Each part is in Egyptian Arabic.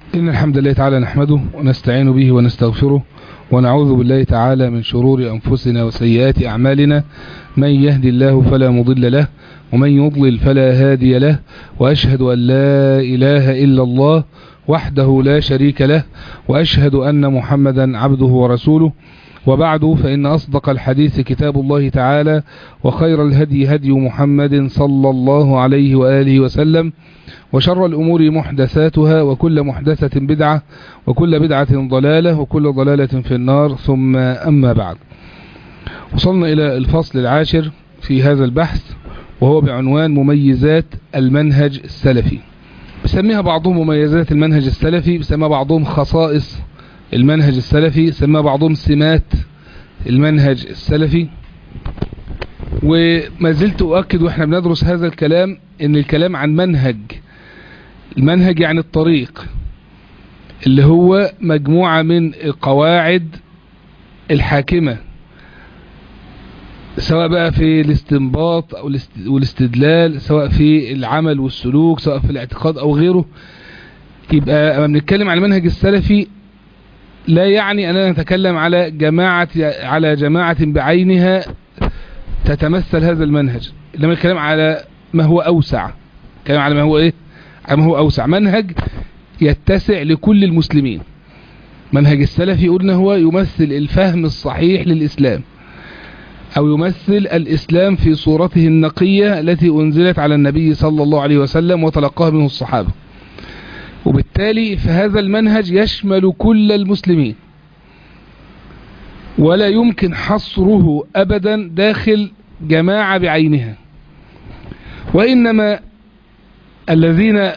إن الحمد لله تعالى نحمده ونستعين به ونستغفره ونعوذ بالله تعالى من شرور أنفسنا وسيئات أعمالنا من يهدي الله فلا مضل له ومن يضلل فلا هادي له وأشهد أن لا إله إلا الله وحده لا شريك له وأشهد أن محمدا عبده ورسوله وبعد فإن أصدق الحديث كتاب الله تعالى وخير الهدي هدي محمد صلى الله عليه وآله وسلم وشر الأمور محدثاتها وكل محدثة بدعة وكل بدعة ضلالة وكل ضلالة في النار ثم أما بعد وصلنا إلى الفصل العاشر في هذا البحث وهو بعنوان مميزات المنهج السلفي بسميها بعضهم مميزات المنهج السلفي بسميها بعضهم خصائص المنهج السلفي سمى بعضهم سمات المنهج السلفي وما زلت أؤكد وإحنا بندرس هذا الكلام إن الكلام عن منهج المنهج يعني الطريق اللي هو مجموعة من القواعد الحاكمة سواء بقى في الاستنباط أو والاستدلال سواء في العمل والسلوك سواء في الاعتقاد أو غيره يبقى لما بنتكلم عن المنهج السلفي لا يعني أننا نتكلم على جماعة على جماعة بعينها تتمثل هذا المنهج لما الكلام على ما هو أوسع الكلام على ما هو إيه على ما هو أوسع منهج يتسع لكل المسلمين منهج السلفي قلنا هو يمثل الفهم الصحيح للإسلام أو يمثل الإسلام في صورته النقية التي أنزلت على النبي صلى الله عليه وسلم وتلقاها منه الصحابة وبالتالي فهذا المنهج يشمل كل المسلمين ولا يمكن حصره أبدا داخل جماعة بعينها وإنما الذين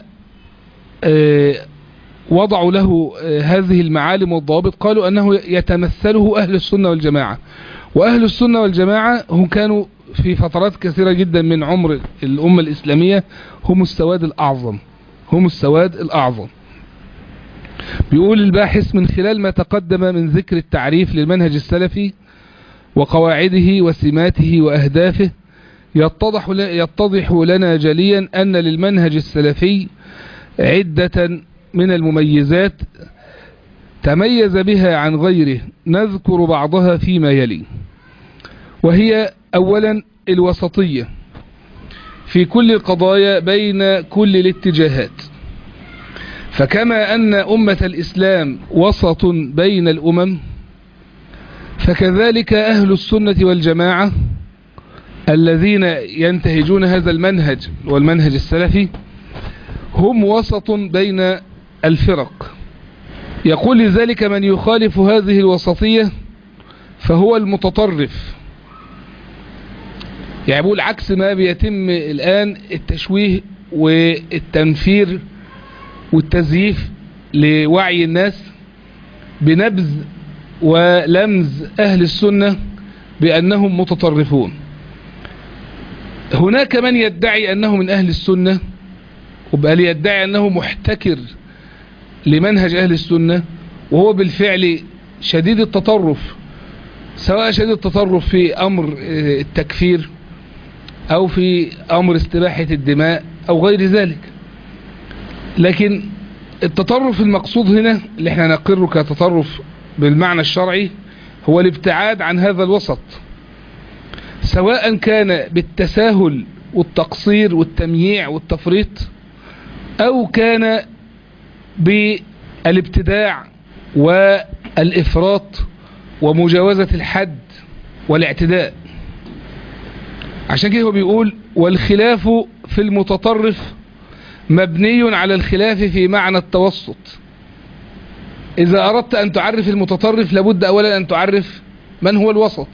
وضعوا له هذه المعالم والضوابط قالوا أنه يتمثله أهل السنة والجماعة وأهل السنة والجماعة هم كانوا في فترات كثيرة جدا من عمر الأمة الإسلامية هم السواد الأعظم هم السواد الأعظم بيقول الباحث من خلال ما تقدم من ذكر التعريف للمنهج السلفي وقواعده وسماته وأهدافه يتضح, يتضح لنا جليا أن للمنهج السلفي عدة من المميزات تميز بها عن غيره نذكر بعضها فيما يلي وهي أولا الوسطية في كل القضايا بين كل الاتجاهات فكما أن أمة الإسلام وسط بين الأمم فكذلك أهل السنة والجماعة الذين ينتهجون هذا المنهج والمنهج السلفي هم وسط بين الفرق يقول لذلك من يخالف هذه الوسطية فهو المتطرف يعني بقول عكس ما بيتم الآن التشويه والتنفير والتزييف لوعي الناس بنبذ ولمز أهل السنة بأنهم متطرفون هناك من يدعي أنه من أهل السنة وبقى يدعي أنه محتكر لمنهج أهل السنة وهو بالفعل شديد التطرف سواء شديد التطرف في أمر التكفير أو في أمر استباحة الدماء أو غير ذلك لكن التطرف المقصود هنا اللي احنا نقره كتطرف بالمعنى الشرعي هو الابتعاد عن هذا الوسط سواء كان بالتساهل والتقصير والتمييع والتفريط أو كان بالابتداع والإفراط ومجاوزة الحد والاعتداء عشان كده هو بيقول والخلاف في المتطرف مبني على الخلاف في معنى التوسط إذا أردت أن تعرف المتطرف لابد أولا أن تعرف من هو الوسط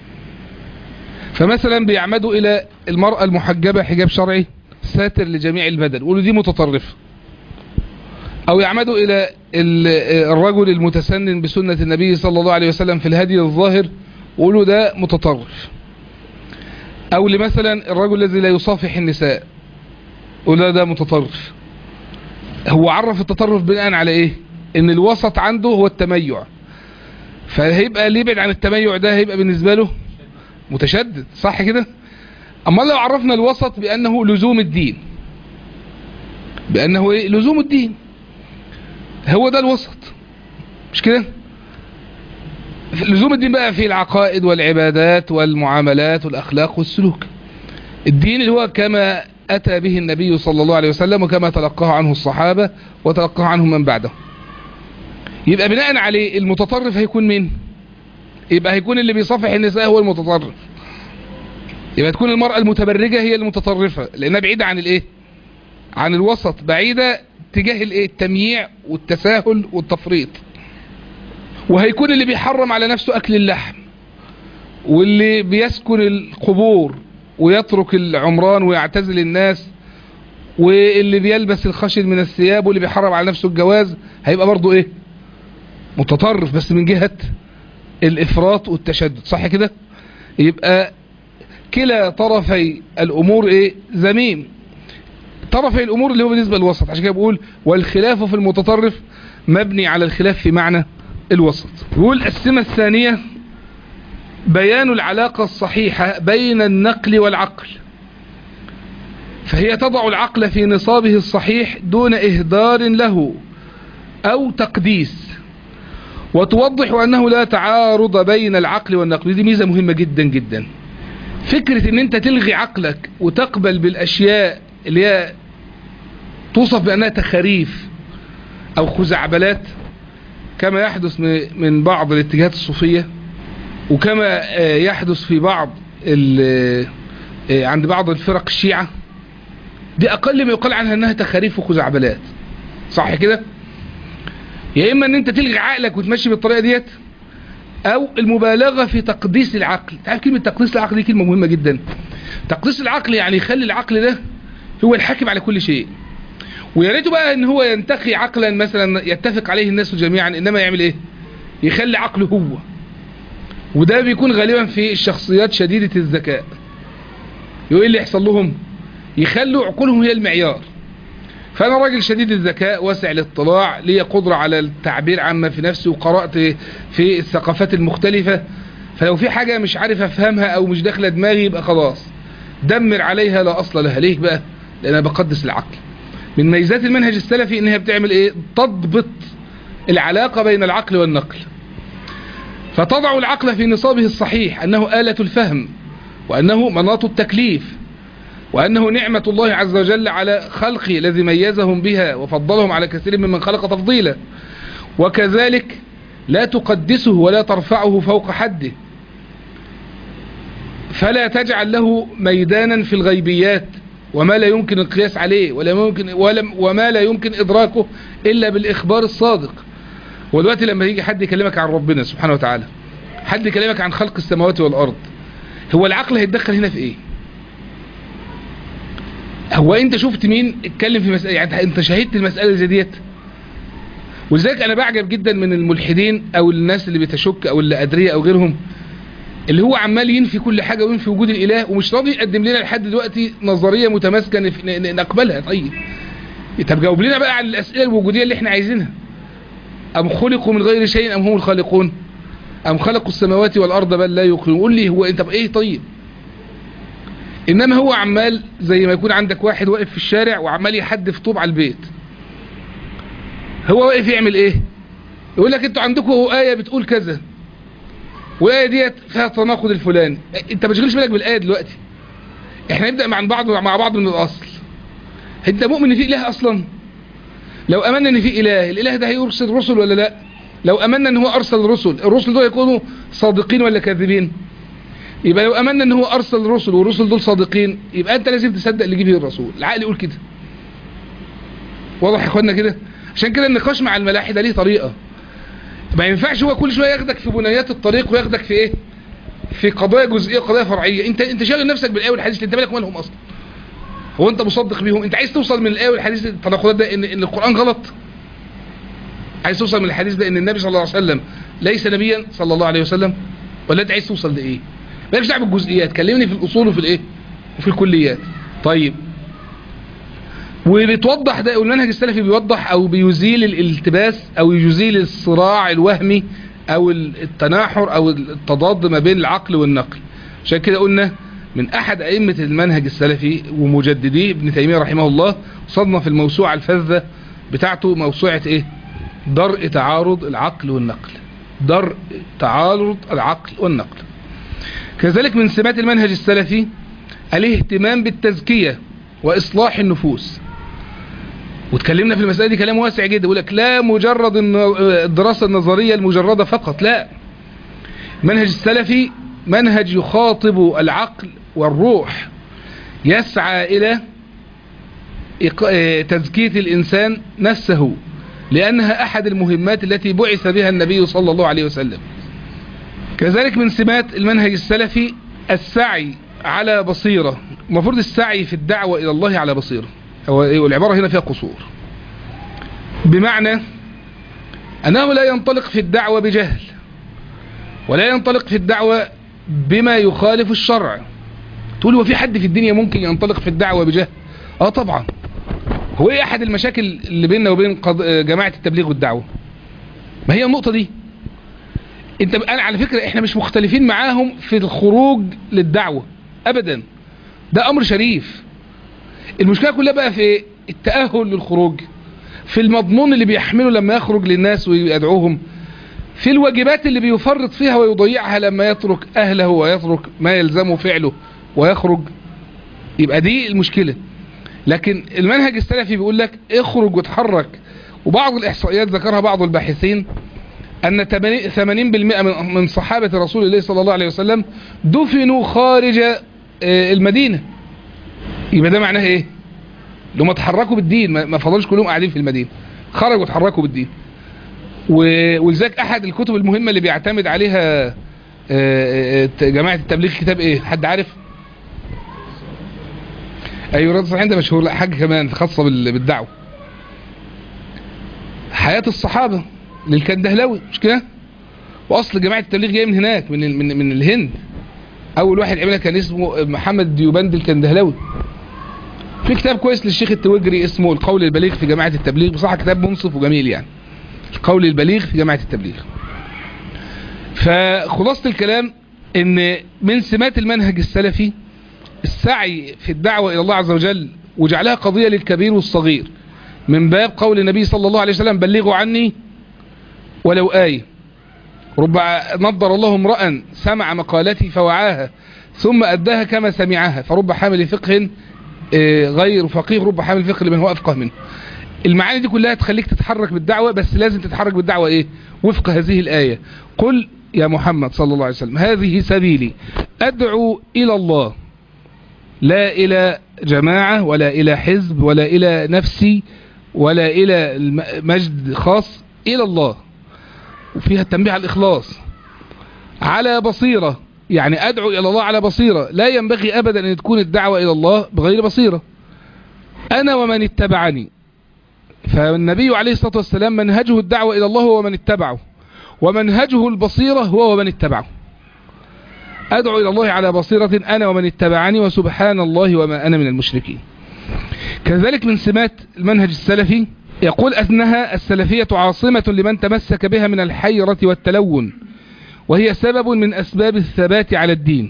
فمثلا بيعمدوا إلى المرأة المحجبة حجاب شرعي ساتر لجميع البدن يقولوا دي متطرفة أو يعمدوا إلى الرجل المتسنن بسنة النبي صلى الله عليه وسلم في الهدي الظاهر يقولوا ده متطرف أو لمثلا الرجل الذي لا يصافح النساء يقولوا ده متطرف هو عرف التطرف بناء على إيه إن الوسط عنده هو التميع فهيبقى اللي يبعد عن التميع ده هيبقى بالنسبة له متشدد صح كده أما لو عرفنا الوسط بأنه لزوم الدين بأنه إيه؟ لزوم الدين هو ده الوسط مش كده لزوم الدين بقى في العقائد والعبادات والمعاملات والأخلاق والسلوك الدين اللي هو كما أتى به النبي صلى الله عليه وسلم وكما تلقاه عنه الصحابة وتلقاه عنه من بعده يبقى بناء عليه المتطرف هيكون مين يبقى هيكون اللي بيصافح النساء هو المتطرف يبقى تكون المرأة المتبرجة هي المتطرفة لأنها بعيدة عن الايه عن الوسط بعيدة تجاه الايه التمييع والتساهل والتفريط وهيكون اللي بيحرم على نفسه أكل اللحم واللي بيسكن القبور ويترك العمران ويعتزل الناس واللي بيلبس الخشن من الثياب واللي بيحرم على نفسه الجواز هيبقى برضه ايه متطرف بس من جهة الافراط والتشدد صح كده يبقى كلا طرفي الامور ايه زميم طرفي الامور اللي هو بالنسبة للوسط عشان كده بقول والخلاف في المتطرف مبني على الخلاف في معنى الوسط يقول السمة الثانية بيان العلاقة الصحيحة بين النقل والعقل فهي تضع العقل في نصابه الصحيح دون إهدار له أو تقديس وتوضح أنه لا تعارض بين العقل والنقل دي ميزة مهمة جدا جدا فكرة ان انت تلغي عقلك وتقبل بالاشياء اللي هي توصف بانها تخاريف او خزعبلات كما يحدث من بعض الاتجاهات الصوفية وكما يحدث في بعض عند بعض الفرق الشيعة دي اقل ما يقال عنها انها تخاريف وخزعبلات صح كده يا اما ان انت تلغي عقلك وتمشي بالطريقة ديت او المبالغة في تقديس العقل تعرف كلمة تقديس العقل دي كلمة مهمة جدا تقديس العقل يعني يخلي العقل ده هو الحاكم على كل شيء ويا ريته بقى ان هو ينتقي عقلا مثلا يتفق عليه الناس جميعا انما يعمل ايه يخلي عقله هو وده بيكون غالبا في الشخصيات شديدة الذكاء يقول اللي يحصل لهم يخلوا عقولهم هي المعيار فأنا راجل شديد الذكاء واسع الاطلاع لي قدرة على التعبير عما في نفسي وقرأت في الثقافات المختلفة فلو في حاجة مش عارف أفهمها أو مش داخلة دماغي يبقى خلاص دمر عليها لا أصل لها ليه بقى لأن أنا بقدس العقل من ميزات المنهج السلفي إنها بتعمل إيه تضبط العلاقة بين العقل والنقل فتضع العقل في نصابه الصحيح أنه آلة الفهم وأنه مناط التكليف وأنه نعمة الله عز وجل على خلقه الذي ميزهم بها وفضلهم على كثير ممن خلق تفضيلا وكذلك لا تقدسه ولا ترفعه فوق حده فلا تجعل له ميدانا في الغيبيات وما لا يمكن القياس عليه ولا ممكن ولا وما لا يمكن إدراكه إلا بالإخبار الصادق ودلوقتي لما يجي حد يكلمك عن ربنا سبحانه وتعالى حد يكلمك عن خلق السماوات والأرض هو العقل هيتدخل هنا في ايه هو انت شفت مين اتكلم في مسألة يعني انت شاهدت المسألة زي ديت ولذلك انا بعجب جدا من الملحدين او الناس اللي بتشك او اللي ادرية او غيرهم اللي هو عمال ينفي كل حاجة وينفي وجود الاله ومش راضي يقدم لنا لحد دلوقتي نظرية متماسكة نقبلها طيب طب جاوب لنا بقى على الاسئلة الوجودية اللي احنا عايزينها ام خلقوا من غير شيء ام هم الخالقون ام خلقوا السماوات والارض بل لا يقرون قول لي هو انت بايه طيب انما هو عمال زي ما يكون عندك واحد واقف في الشارع وعمال يحدف طوب على البيت هو واقف يعمل ايه يقول لك انتوا عندكم آية بتقول كذا والآية ديت فيها التناقض الفلاني انت ما تشغلش بالك بالآية دلوقتي احنا نبدأ مع بعض مع بعض من الاصل انت مؤمن ان في اله اصلا لو امنا ان في اله الاله ده هيرسل رسل ولا لا لو امنا ان هو ارسل رسل الرسل دول يكونوا صادقين ولا كاذبين يبقى لو امنا ان هو ارسل رسل والرسل دول صادقين يبقى انت لازم تصدق اللي جه الرسول العقل يقول كده واضح يا اخوانا كده عشان كده النقاش مع الملاحده ليه طريقه ما ينفعش هو كل شويه ياخدك في بنيات الطريق وياخدك في ايه في قضايا جزئيه قضايا فرعيه انت انت شاغل نفسك بالايه والحديث انت مالك مالهم اصلا هو انت مصدق بيهم انت عايز توصل من الايه والحديث التناقضات ده ان ان القران غلط عايز توصل من الحديث ده ان النبي صلى الله عليه وسلم ليس نبيا صلى الله عليه وسلم ولا انت عايز توصل لايه مالكش دعوه بالجزئيات كلمني في الاصول وفي الايه وفي الكليات طيب وبتوضح ده المنهج السلفي بيوضح او بيزيل الالتباس او يزيل الصراع الوهمي او التناحر او التضاد ما بين العقل والنقل عشان كده قلنا من احد ائمة المنهج السلفي ومجدديه ابن تيمية رحمه الله صنف الموسوعة الفذة بتاعته موسوعة ايه درء تعارض العقل والنقل درء تعارض العقل والنقل كذلك من سمات المنهج السلفي الاهتمام بالتزكية وإصلاح النفوس وتكلمنا في المسألة دي كلام واسع جدا يقول لك لا مجرد الدراسة النظرية المجردة فقط لا المنهج السلفي منهج يخاطب العقل والروح يسعى إلى تزكية الإنسان نفسه لأنها أحد المهمات التي بعث بها النبي صلى الله عليه وسلم كذلك من سمات المنهج السلفي السعي على بصيرة المفروض السعي في الدعوة إلى الله على بصيرة والعبارة هنا فيها قصور بمعنى أنه لا ينطلق في الدعوة بجهل ولا ينطلق في الدعوة بما يخالف الشرع تقول هو في حد في الدنيا ممكن ينطلق في الدعوة بجهل اه طبعا هو ايه احد المشاكل اللي بيننا وبين قض... جماعة التبليغ والدعوة ما هي النقطة دي انت انا على فكرة احنا مش مختلفين معاهم في الخروج للدعوة ابدا ده امر شريف المشكلة كلها بقى في التأهل للخروج في المضمون اللي بيحمله لما يخرج للناس ويدعوهم في الواجبات اللي بيفرط فيها ويضيعها لما يترك أهله ويترك ما يلزمه فعله ويخرج يبقى دي المشكلة لكن المنهج السلفي بيقول لك اخرج وتحرك وبعض الإحصائيات ذكرها بعض الباحثين أن 80% من صحابة رسول الله صلى الله عليه وسلم دفنوا خارج المدينة يبقى ده معناه ايه لما تحركوا بالدين ما فضلش كلهم قاعدين في المدينة خرجوا وتحركوا بالدين ولذلك احد الكتب المهمة اللي بيعتمد عليها جماعة التبليغ كتاب ايه حد عارف ايوه رد صحيح ده مشهور لا حاجة كمان خاصة بالدعوة حياة الصحابة للكندهلاوي مش كده واصل جماعة التبليغ جاي من هناك من من من الهند اول واحد عملها كان اسمه محمد ديوبند الكندهلاوي في كتاب كويس للشيخ التوجري اسمه القول البليغ في جماعة التبليغ بصراحة كتاب منصف وجميل يعني القول البليغ في جماعة التبليغ فخلاصة الكلام ان من سمات المنهج السلفي السعي في الدعوة الى الله عز وجل وجعلها قضية للكبير والصغير من باب قول النبي صلى الله عليه وسلم بلغوا عني ولو آية رب نضر الله امرأ سمع مقالتي فوعاها ثم أداها كما سمعها فرب حامل فقه غير فقيه رب حامل فقه لمن هو أفقه منه المعاني دي كلها تخليك تتحرك بالدعوة بس لازم تتحرك بالدعوة ايه وفق هذه الآية قل يا محمد صلى الله عليه وسلم هذه سبيلي أدعو إلى الله لا إلى جماعة ولا إلى حزب ولا إلى نفسي ولا إلى مجد خاص إلى الله وفيها التنبيه على الإخلاص على بصيرة يعني أدعو إلى الله على بصيرة لا ينبغي أبدا أن تكون الدعوة إلى الله بغير بصيرة أنا ومن اتبعني فالنبي عليه الصلاة والسلام منهجه الدعوة إلى الله هو من اتبعه ومنهجه البصيرة هو ومن اتبعه أدعو إلى الله على بصيرة أنا ومن اتبعني وسبحان الله وما أنا من المشركين كذلك من سمات المنهج السلفي يقول أنها السلفية عاصمة لمن تمسك بها من الحيرة والتلون وهي سبب من أسباب الثبات على الدين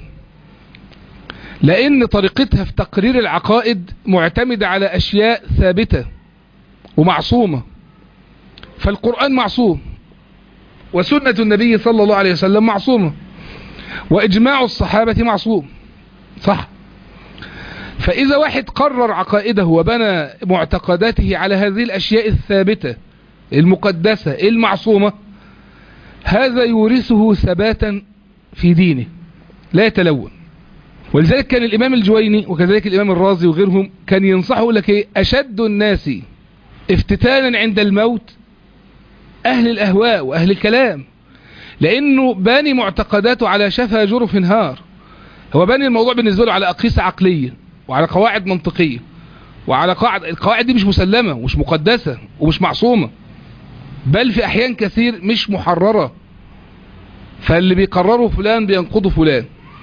لأن طريقتها في تقرير العقائد معتمدة على أشياء ثابتة ومعصومة فالقرآن معصوم وسنة النبي صلى الله عليه وسلم معصومة وإجماع الصحابة معصوم صح فإذا واحد قرر عقائده وبنى معتقداته على هذه الأشياء الثابتة المقدسة المعصومة هذا يورثه ثباتا في دينه لا يتلون ولذلك كان الإمام الجويني وكذلك الإمام الرازي وغيرهم كان ينصحه يقول لك ايه أشد الناس افتتانا عند الموت أهل الأهواء وأهل الكلام لأنه باني معتقداته على شفا جرف نهار هو باني الموضوع بالنسبة له على أقيسة عقلية وعلى قواعد منطقية وعلى قواعد القواعد دي مش مسلمة ومش مقدسة ومش معصومة بل في أحيان كثير مش محررة فاللي بيقرره فلان بينقضه فلان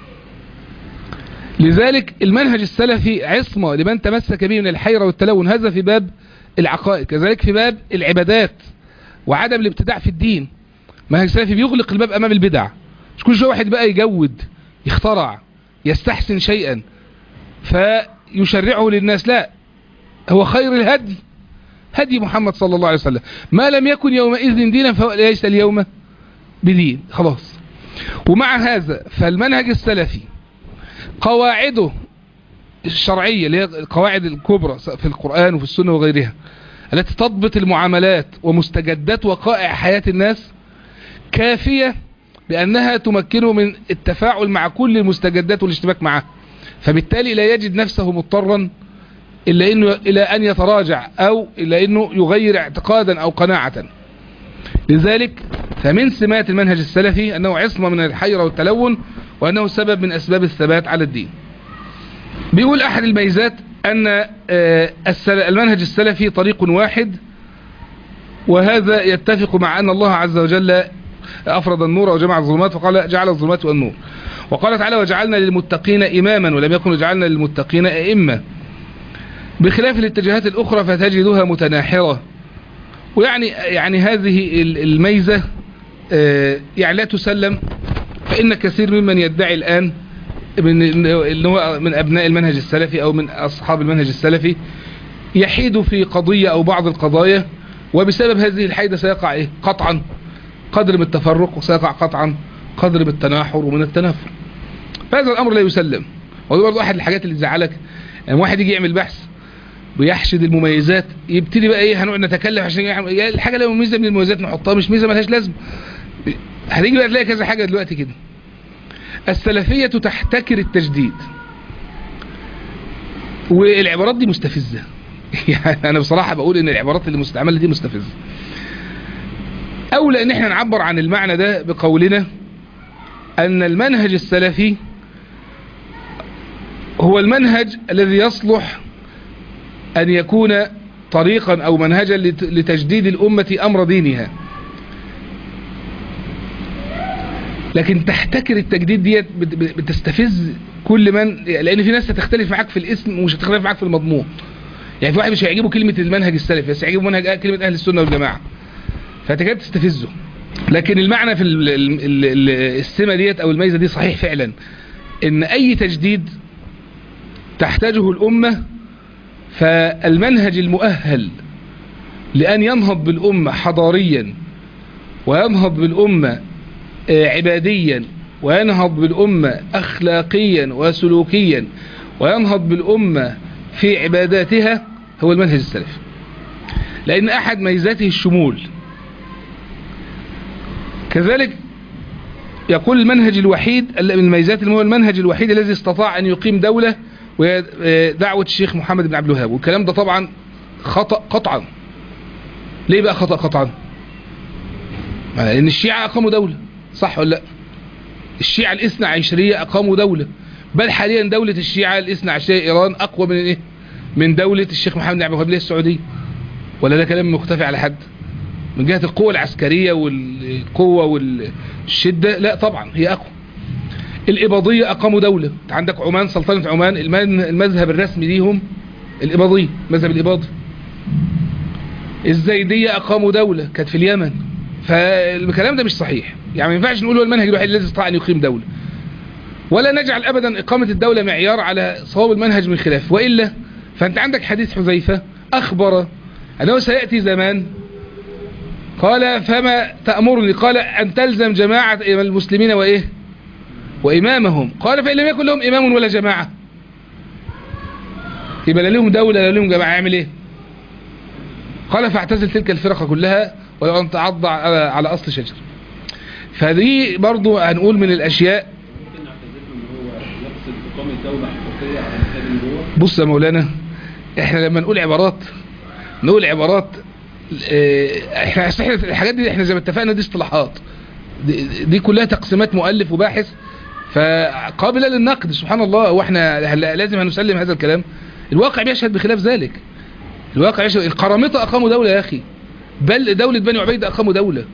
لذلك المنهج السلفي عصمة لمن تمسك به من الحيرة والتلون هذا في باب العقائد كذلك في باب العبادات وعدم الابتداع في الدين منهج السلفي بيغلق الباب أمام البدع مش كل شوية واحد بقى يجود يخترع يستحسن شيئا فيشرعه للناس لا هو خير الهدي هدي محمد صلى الله عليه وسلم ما لم يكن يومئذ دينا فهو ليس اليوم بدين خلاص ومع هذا فالمنهج السلفي قواعده الشرعية اللي هي القواعد الكبرى في القرآن وفي السنة وغيرها التي تضبط المعاملات ومستجدات وقائع حياة الناس كافية بأنها تمكنه من التفاعل مع كل المستجدات والاشتباك معها فبالتالي لا يجد نفسه مضطرا إلا إنه إلى أن يتراجع أو إلا أنه يغير اعتقادا أو قناعة لذلك فمن سمات المنهج السلفي أنه عصمة من الحيرة والتلون وأنه سبب من أسباب الثبات على الدين بيقول أحد الميزات أن المنهج السلفي طريق واحد وهذا يتفق مع أن الله عز وجل أفرض النور وجمع الظلمات وقال جعل الظلمات والنور وقال تعالى وجعلنا للمتقين إماما ولم يكن جعلنا للمتقين أئمة بخلاف الاتجاهات الأخرى فتجدها متناحرة ويعني يعني هذه الميزة يعني لا تسلم فإن كثير ممن يدعي الآن من إن هو من أبناء المنهج السلفي أو من أصحاب المنهج السلفي يحيد في قضية أو بعض القضايا وبسبب هذه الحيدة سيقع إيه؟ قطعا قدر من التفرق وسيقع قطعا قدر من التناحر ومن التنافر فهذا الأمر لا يسلم وده برضه أحد الحاجات اللي تزعلك يعني واحد يجي يعمل بحث ويحشد المميزات يبتدي بقى ايه هنقعد نتكلم عشان يعني الحاجه لو ميزه من المميزات نحطها مش ميزه ملهاش لازمه هتيجي بقى تلاقي كذا حاجه دلوقتي كده السلفيه تحتكر التجديد والعبارات دي مستفزه يعني انا بصراحه بقول ان العبارات اللي مستعمله دي مستفزه اولى ان احنا نعبر عن المعنى ده بقولنا ان المنهج السلفي هو المنهج الذي يصلح أن يكون طريقا أو منهجا لتجديد الأمة أمر دينها لكن تحتكر التجديد ديت بتستفز كل من لأن في ناس هتختلف معاك في الاسم ومش هتختلف معاك في المضمون يعني في واحد مش هيعجبه كلمة المنهج السلفي بس هيعجبه منهج كلمة أهل السنة والجماعة فهتكاد تستفزه لكن المعنى في السمة ديت أو الميزة دي صحيح فعلا إن أي تجديد تحتاجه الأمة فالمنهج المؤهل لأن ينهض بالأمة حضاريا وينهض بالأمة عباديا وينهض بالأمة أخلاقيا وسلوكيا وينهض بالأمة في عباداتها هو المنهج السلفي لأن أحد ميزاته الشمول كذلك يقول المنهج الوحيد من الميزات هو المنهج الوحيد الذي استطاع أن يقيم دولة ودعوة الشيخ محمد بن عبد الوهاب والكلام ده طبعا خطأ قطعا ليه بقى خطأ قطعا لأن الشيعة أقاموا دولة صح ولا لا الشيعة الاثنى عشرية أقاموا دولة بل حاليا دولة الشيعة الاثنى عشرية إيران أقوى من إيه من دولة الشيخ محمد بن عبد الوهاب السعودية ولا ده كلام مختفي على حد من جهة القوة العسكرية والقوة والشدة لا طبعا هي أقوى الإباضية أقاموا دولة انت عندك عمان سلطنة عمان المذهب الرسمي ليهم الإباضية مذهب الإباضي الزيدية أقاموا دولة كانت في اليمن فالكلام ده مش صحيح يعني ما ينفعش نقول هو المنهج الوحيد الذي استطاع أن يقيم دولة ولا نجعل أبدا إقامة الدولة معيار على صواب المنهج من خلاف وإلا فأنت عندك حديث حذيفة أخبر أنه سيأتي زمان قال فما تأمرني قال أن تلزم جماعة المسلمين وإيه وإمامهم قال فإن لم يكن لهم إمام ولا جماعة يبقى لا لهم دولة لا لهم جماعة يعمل إيه قال فاعتزل تلك الفرقة كلها ولو أن تعض على أصل شجر فدي برضو هنقول من الأشياء بص يا مولانا احنا لما نقول عبارات نقول عبارات احنا الحاجات دي احنا زي ما اتفقنا دي اصطلاحات دي, دي كلها تقسيمات مؤلف وباحث فقابلة للنقد سبحان الله واحنا لازم هنسلم هذا الكلام الواقع بيشهد بخلاف ذلك الواقع يشهد القرامطة اقاموا دولة يا اخي بل دولة بني عبيدة اقاموا دولة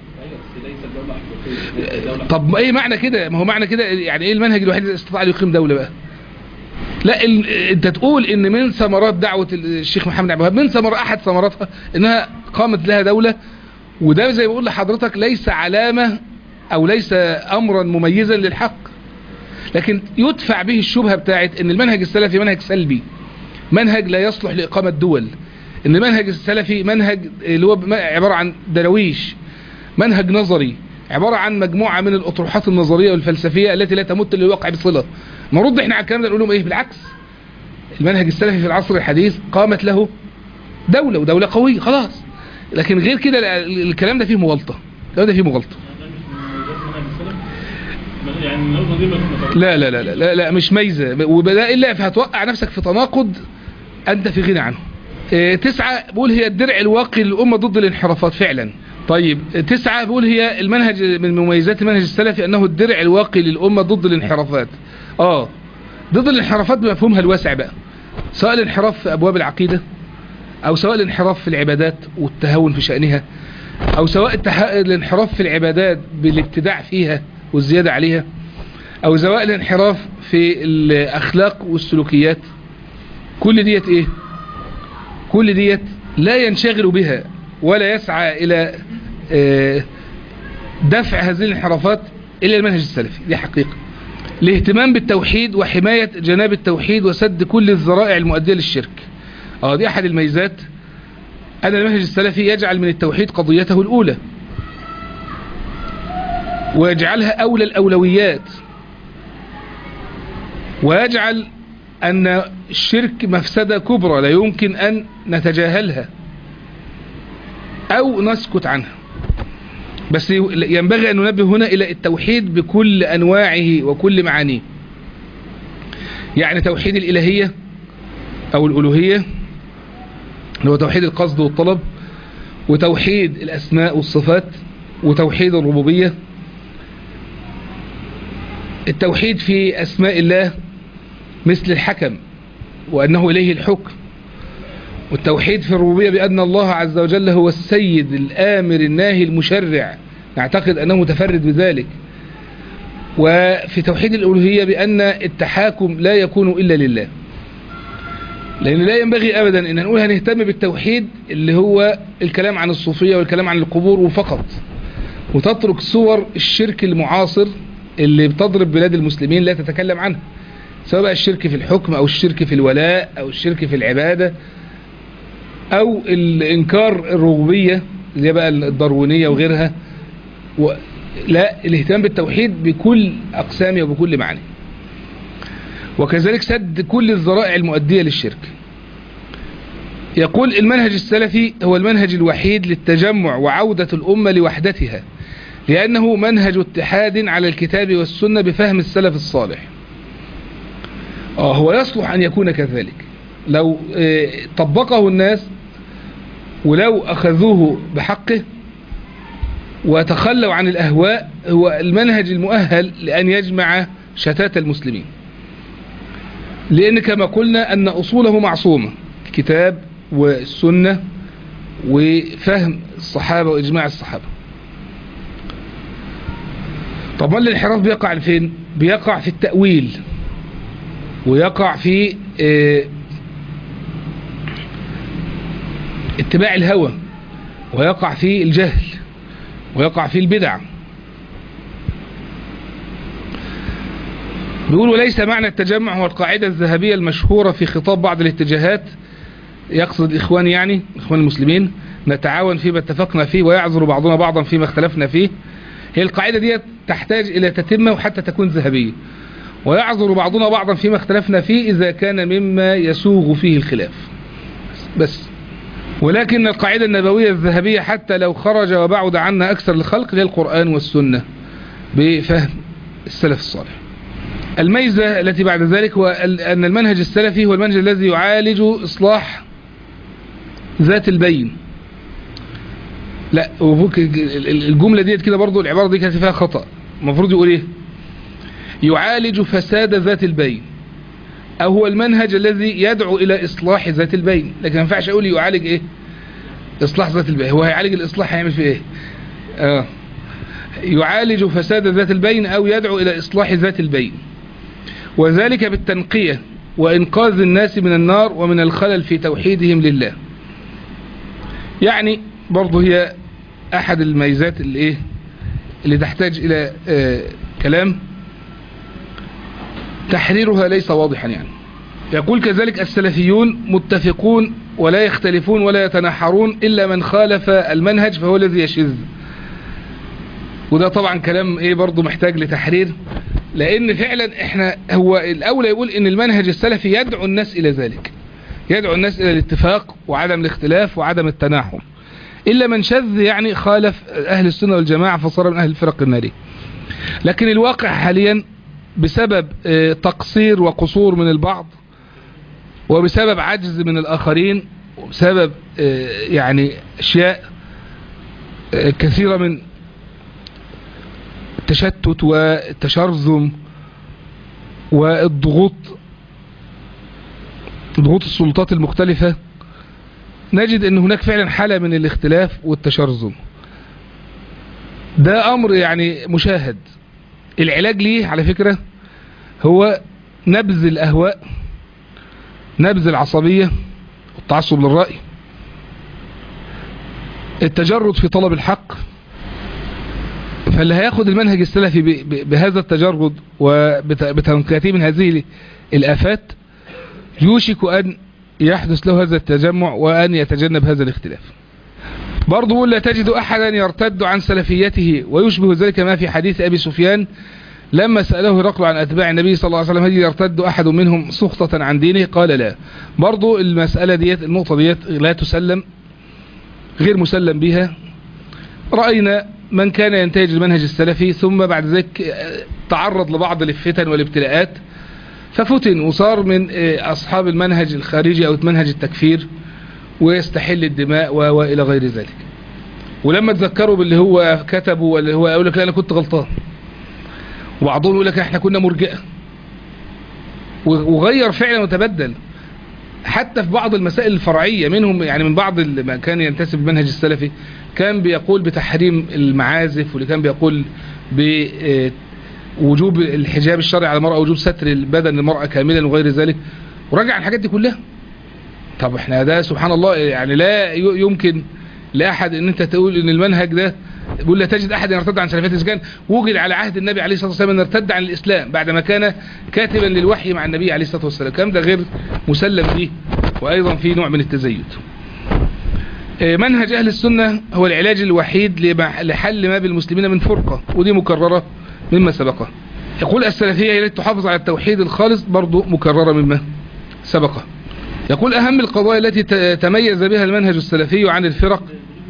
طب ايه معنى كده ما هو معنى كده يعني ايه المنهج الوحيد اللي استطاع يقيم دولة بقى لا ال... انت تقول ان من ثمرات دعوة الشيخ محمد عبد الوهاب من ثمر احد ثمراتها انها قامت لها دولة وده زي ما بقول لحضرتك ليس علامة او ليس امرا مميزا للحق لكن يدفع به الشبهة بتاعت ان المنهج السلفي منهج سلبي منهج لا يصلح لإقامة دول ان المنهج السلفي منهج اللي هو عبارة عن درويش منهج نظري عبارة عن مجموعة من الأطروحات النظرية والفلسفية التي لا تمت للواقع بصلة نرد احنا على الكلام ده نقول لهم ايه بالعكس المنهج السلفي في العصر الحديث قامت له دولة ودولة قوية خلاص لكن غير كده الكلام ده فيه مغالطة الكلام ده فيه مغالطة يعني النقطة دي ما لا لا لا لا لا مش ميزة وبدا إلا فهتوقع نفسك في تناقض أنت في غنى عنه اه تسعة بقول هي الدرع الواقي للأمة ضد الانحرافات فعلا طيب تسعة بقول هي المنهج من مميزات المنهج السلفي أنه الدرع الواقي للأمة ضد الانحرافات آه ضد الانحرافات بمفهومها الواسع بقى سواء الانحراف في أبواب العقيدة أو سواء الانحراف في العبادات والتهاون في شأنها أو سواء الانحراف في العبادات بالابتداع فيها والزيادة عليها أو سواء الانحراف في الأخلاق والسلوكيات كل ديت إيه كل ديت لا ينشغل بها ولا يسعى إلى دفع هذه الانحرافات إلا المنهج السلفي دي حقيقة الاهتمام بالتوحيد وحماية جناب التوحيد وسد كل الذرائع المؤدية للشرك اه دي أحد الميزات أن المنهج السلفي يجعل من التوحيد قضيته الأولى ويجعلها أولى الأولويات ويجعل أن الشرك مفسدة كبرى لا يمكن أن نتجاهلها أو نسكت عنها بس ينبغي أن ننبه هنا إلى التوحيد بكل أنواعه وكل معانيه يعني توحيد الإلهية أو الألوهية اللي هو توحيد القصد والطلب وتوحيد الأسماء والصفات وتوحيد الربوبية التوحيد في أسماء الله مثل الحكم وأنه إليه الحكم والتوحيد في الربوبية بأن الله عز وجل هو السيد الآمر الناهي المشرع نعتقد أنه متفرد بذلك وفي توحيد الألوهية بأن التحاكم لا يكون إلا لله لأن لا ينبغي أبدا أن نقول هنهتم بالتوحيد اللي هو الكلام عن الصوفية والكلام عن القبور وفقط وتترك صور الشرك المعاصر اللي بتضرب بلاد المسلمين لا تتكلم عنها سواء بقى الشرك في الحكم أو الشرك في الولاء أو الشرك في العبادة أو الإنكار الربوبية زي بقى الداروينية وغيرها و... لا الاهتمام بالتوحيد بكل أقسامه وبكل معنى وكذلك سد كل الذرائع المؤدية للشرك يقول المنهج السلفي هو المنهج الوحيد للتجمع وعودة الأمة لوحدتها لأنه منهج اتحاد على الكتاب والسنة بفهم السلف الصالح آه هو يصلح أن يكون كذلك لو اه طبقه الناس ولو أخذوه بحقه وتخلوا عن الأهواء هو المنهج المؤهل لأن يجمع شتات المسلمين لأن كما قلنا أن أصوله معصومة الكتاب والسنة وفهم الصحابة وإجماع الصحابة طب ما الانحراف بيقع فين بيقع في التأويل ويقع في اه اتباع الهوى ويقع في الجهل ويقع في البدع بيقول وليس معنى التجمع هو القاعدة الذهبية المشهورة في خطاب بعض الاتجاهات يقصد إخوان يعني إخوان المسلمين نتعاون فيما اتفقنا فيه ويعذر بعضنا بعضا فيما اختلفنا فيه هي القاعدة دي تحتاج إلى تتمة وحتى تكون ذهبية ويعذر بعضنا بعضا فيما اختلفنا فيه إذا كان مما يسوغ فيه الخلاف بس ولكن القاعدة النبوية الذهبية حتى لو خرج وبعد عنا أكثر الخلق هي القرآن والسنة بفهم السلف الصالح الميزة التي بعد ذلك هو أن المنهج السلفي هو المنهج الذي يعالج إصلاح ذات البين لا الجملة ديت كده برضو العبارة دي كانت فيها خطأ المفروض يقول ايه يعالج فساد ذات البين او هو المنهج الذي يدعو الى اصلاح ذات البين لكن ما ينفعش اقول يعالج ايه اصلاح ذات البين هو هيعالج الاصلاح هيعمل في ايه اه يعالج فساد ذات البين او يدعو الى اصلاح ذات البين وذلك بالتنقية وانقاذ الناس من النار ومن الخلل في توحيدهم لله يعني برضه هي احد الميزات اللي ايه اللي تحتاج الى آه كلام تحريرها ليس واضحا يعني يقول كذلك السلفيون متفقون ولا يختلفون ولا يتنحرون إلا من خالف المنهج فهو الذي يشذ وده طبعا كلام ايه برضو محتاج لتحرير لان فعلا احنا هو الاولى يقول ان المنهج السلفي يدعو الناس الى ذلك يدعو الناس الى الاتفاق وعدم الاختلاف وعدم التناحر الا من شذ يعني خالف اهل السنة والجماعة فصار من اهل الفرق النارية لكن الواقع حاليا بسبب اه تقصير وقصور من البعض وبسبب عجز من الاخرين وبسبب اه يعني اشياء اه كثيرة من التشتت والتشرذم والضغوط ضغوط السلطات المختلفة نجد ان هناك فعلا حالة من الاختلاف والتشرذم ده امر يعني مشاهد العلاج ليه على فكرة هو نبذ الاهواء نبذ العصبية والتعصب للرأي التجرد في طلب الحق فاللي هياخد المنهج السلفي بهذا التجرد وبتنقيته من هذه الآفات يوشك أن يحدث له هذا التجمع وأن يتجنب هذا الاختلاف برضو بقول لا تجد أحدا يرتد عن سلفيته ويشبه ذلك ما في حديث أبي سفيان لما سأله هرقل عن أتباع النبي صلى الله عليه وسلم هل يرتد أحد منهم سخطة عن دينه قال لا برضو المسألة ديت النقطة ديت لا تسلم غير مسلم بها رأينا من كان ينتهج المنهج السلفي ثم بعد ذلك تعرض لبعض الفتن والابتلاءات ففتن وصار من أصحاب المنهج الخارجي أو منهج التكفير ويستحل الدماء وإلى غير ذلك ولما تذكروا باللي هو كتبه واللي هو يقول لك لا أنا كنت غلطان وبعضهم يقول لك احنا كنا مرجئة وغير فعلا وتبدل حتى في بعض المسائل الفرعية منهم يعني من بعض ما كان ينتسب المنهج السلفي كان بيقول بتحريم المعازف واللي كان بيقول بوجوب الحجاب الشرعي على المرأة وجوب ستر البدن المرأة كاملا وغير ذلك وراجع عن الحاجات دي كلها طب احنا ده سبحان الله يعني لا يمكن لأحد ان انت تقول ان المنهج ده بيقول لا تجد احد يرتد عن سلفية الاسلام وجد على عهد النبي عليه الصلاة والسلام ان ارتد عن الاسلام بعدما كان كاتبا للوحي مع النبي عليه الصلاة والسلام الكلام ده غير مسلم به وايضا في نوع من التزيد منهج اهل السنة هو العلاج الوحيد لحل ما بالمسلمين من فرقة ودي مكررة مما سبقه يقول السلفية هي التي تحافظ على التوحيد الخالص برضو مكررة مما سبقه يقول اهم القضايا التي تميز بها المنهج السلفي عن الفرق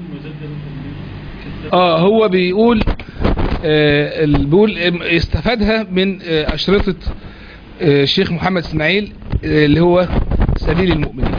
اه هو بيقول آه بيقول استفادها من آه اشرطة آه الشيخ محمد اسماعيل آه اللي هو سبيل المؤمنين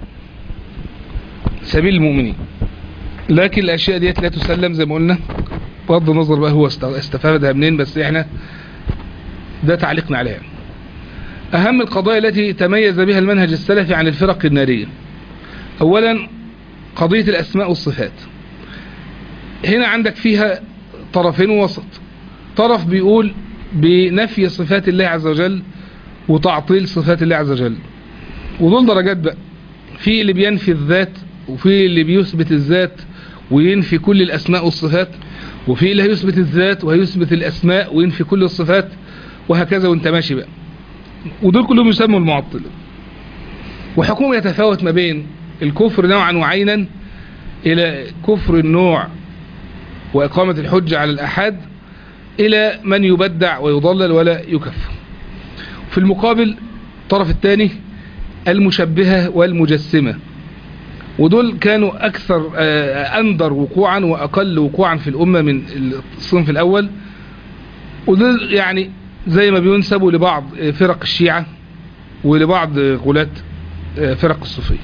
سبيل المؤمنين لكن الاشياء ديت لا تسلم زي ما قلنا بغض النظر بقى هو استفادها منين بس احنا ده تعليقنا عليها اهم القضايا التي تميز بها المنهج السلفي عن الفرق النارية اولا قضية الاسماء والصفات هنا عندك فيها طرفين وسط طرف بيقول بنفي صفات الله عز وجل وتعطيل صفات الله عز وجل ودول درجات بقى في اللي بينفي الذات وفي اللي بيثبت الذات وينفي كل الأسماء والصفات وفي اللي هيثبت الذات وهيثبت الأسماء وينفي كل الصفات وهكذا وانت ماشي بقى ودول كلهم يسموا المعطل وحكم يتفاوت ما بين الكفر نوعا وعينا إلى كفر النوع وإقامة الحجة على الأحد إلى من يبدع ويضلل ولا يكفر في المقابل الطرف الثاني المشبهة والمجسمة ودول كانوا أكثر أندر وقوعا وأقل وقوعا في الأمة من الصنف الأول ودول يعني زي ما بينسبوا لبعض فرق الشيعة ولبعض غلاة فرق الصوفية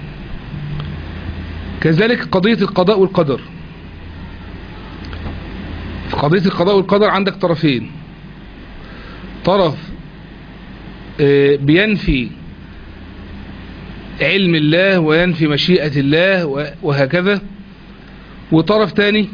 كذلك قضية القضاء والقدر في قضية القضاء والقدر عندك طرفين طرف بينفي علم الله وينفي مشيئة الله وهكذا وطرف تاني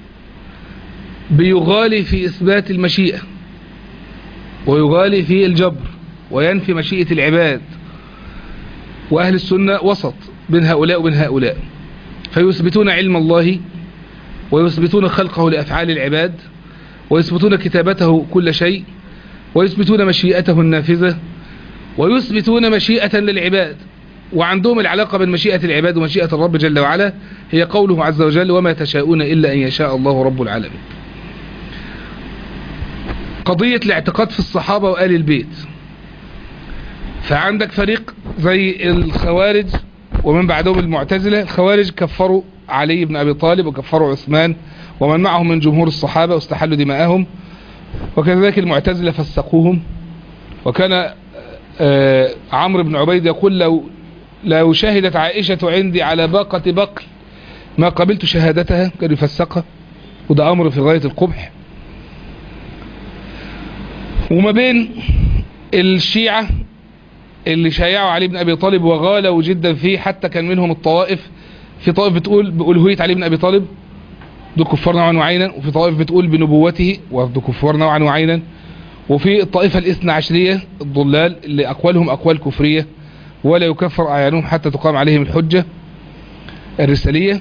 بيغالي في إثبات المشيئة ويغالي في الجبر وينفي مشيئة العباد وأهل السنة وسط بين هؤلاء وبين هؤلاء فيثبتون علم الله ويثبتون خلقه لأفعال العباد ويثبتون كتابته كل شيء ويثبتون مشيئته النافذة ويثبتون مشيئة للعباد وعندهم العلاقة بين مشيئة العباد ومشيئة الرب جل وعلا هي قوله عز وجل وما تشاءون إلا أن يشاء الله رب العالمين قضية الاعتقاد في الصحابة وآل البيت فعندك فريق زي الخوارج ومن بعدهم المعتزلة الخوارج كفروا علي بن أبي طالب وكفروا عثمان ومن معهم من جمهور الصحابة واستحلوا دماءهم وكذلك المعتزلة فسقوهم وكان آه، عمرو بن عبيد يقول لو لو شهدت عائشة عندي على باقة بقل ما قبلت شهادتها كان يفسقها وده أمر في غاية القبح وما بين الشيعة اللي شايعوا علي بن أبي طالب وغالوا جدا فيه حتى كان منهم الطوائف في طائف بتقول بألوهية علي بن أبي طالب دول كفار نوعا وعينا وفي طائف بتقول بنبوته وفي كفار نوعا وعينا وفي الطائفة الاثنى عشرية الضلال اللي أقوالهم أقوال كفرية ولا يكفر أعيانهم حتى تقام عليهم الحجة الرسالية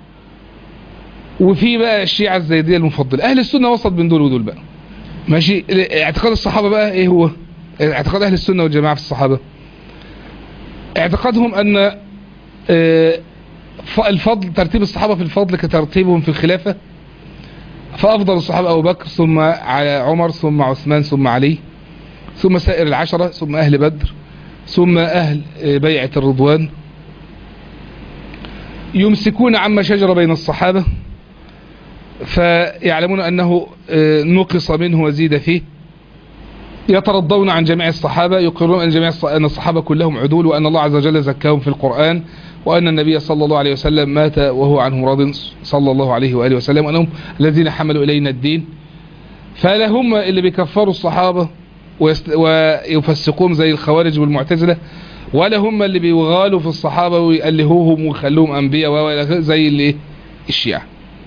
وفي بقى الشيعة الزيدية المفضلة أهل السنة وسط بين دول ودول بقى ماشي اعتقاد الصحابة بقى ايه هو اعتقاد أهل السنة والجماعة في الصحابة اعتقادهم أن آه، ف- الفضل ترتيب الصحابة في الفضل كترتيبهم في الخلافة فأفضل الصحابة أبو بكر ثم ع- عمر ثم عثمان ثم علي ثم سائر العشرة ثم أهل بدر ثم أهل آه، بيعة الرضوان يمسكون عما شجر بين الصحابة فيعلمون أنه آه، نقص منه وزيد فيه يترضون عن جميع الصحابة يقرون أن جميع الص- أن الصحابة كلهم عدول وأن الله عز وجل زكاهم في القرآن وأن النبي صلى الله عليه وسلم مات وهو عنهم راض صلى الله عليه وآله وسلم وأنهم الذين حملوا إلينا الدين فلا هم اللي بيكفروا الصحابة ويست- ويفسقوهم زي الخوارج والمعتزلة ولا هم اللي بيغالوا في الصحابة ويألهوهم ويخلوهم أنبياء و- وإلى آخره زي اللي الشيعة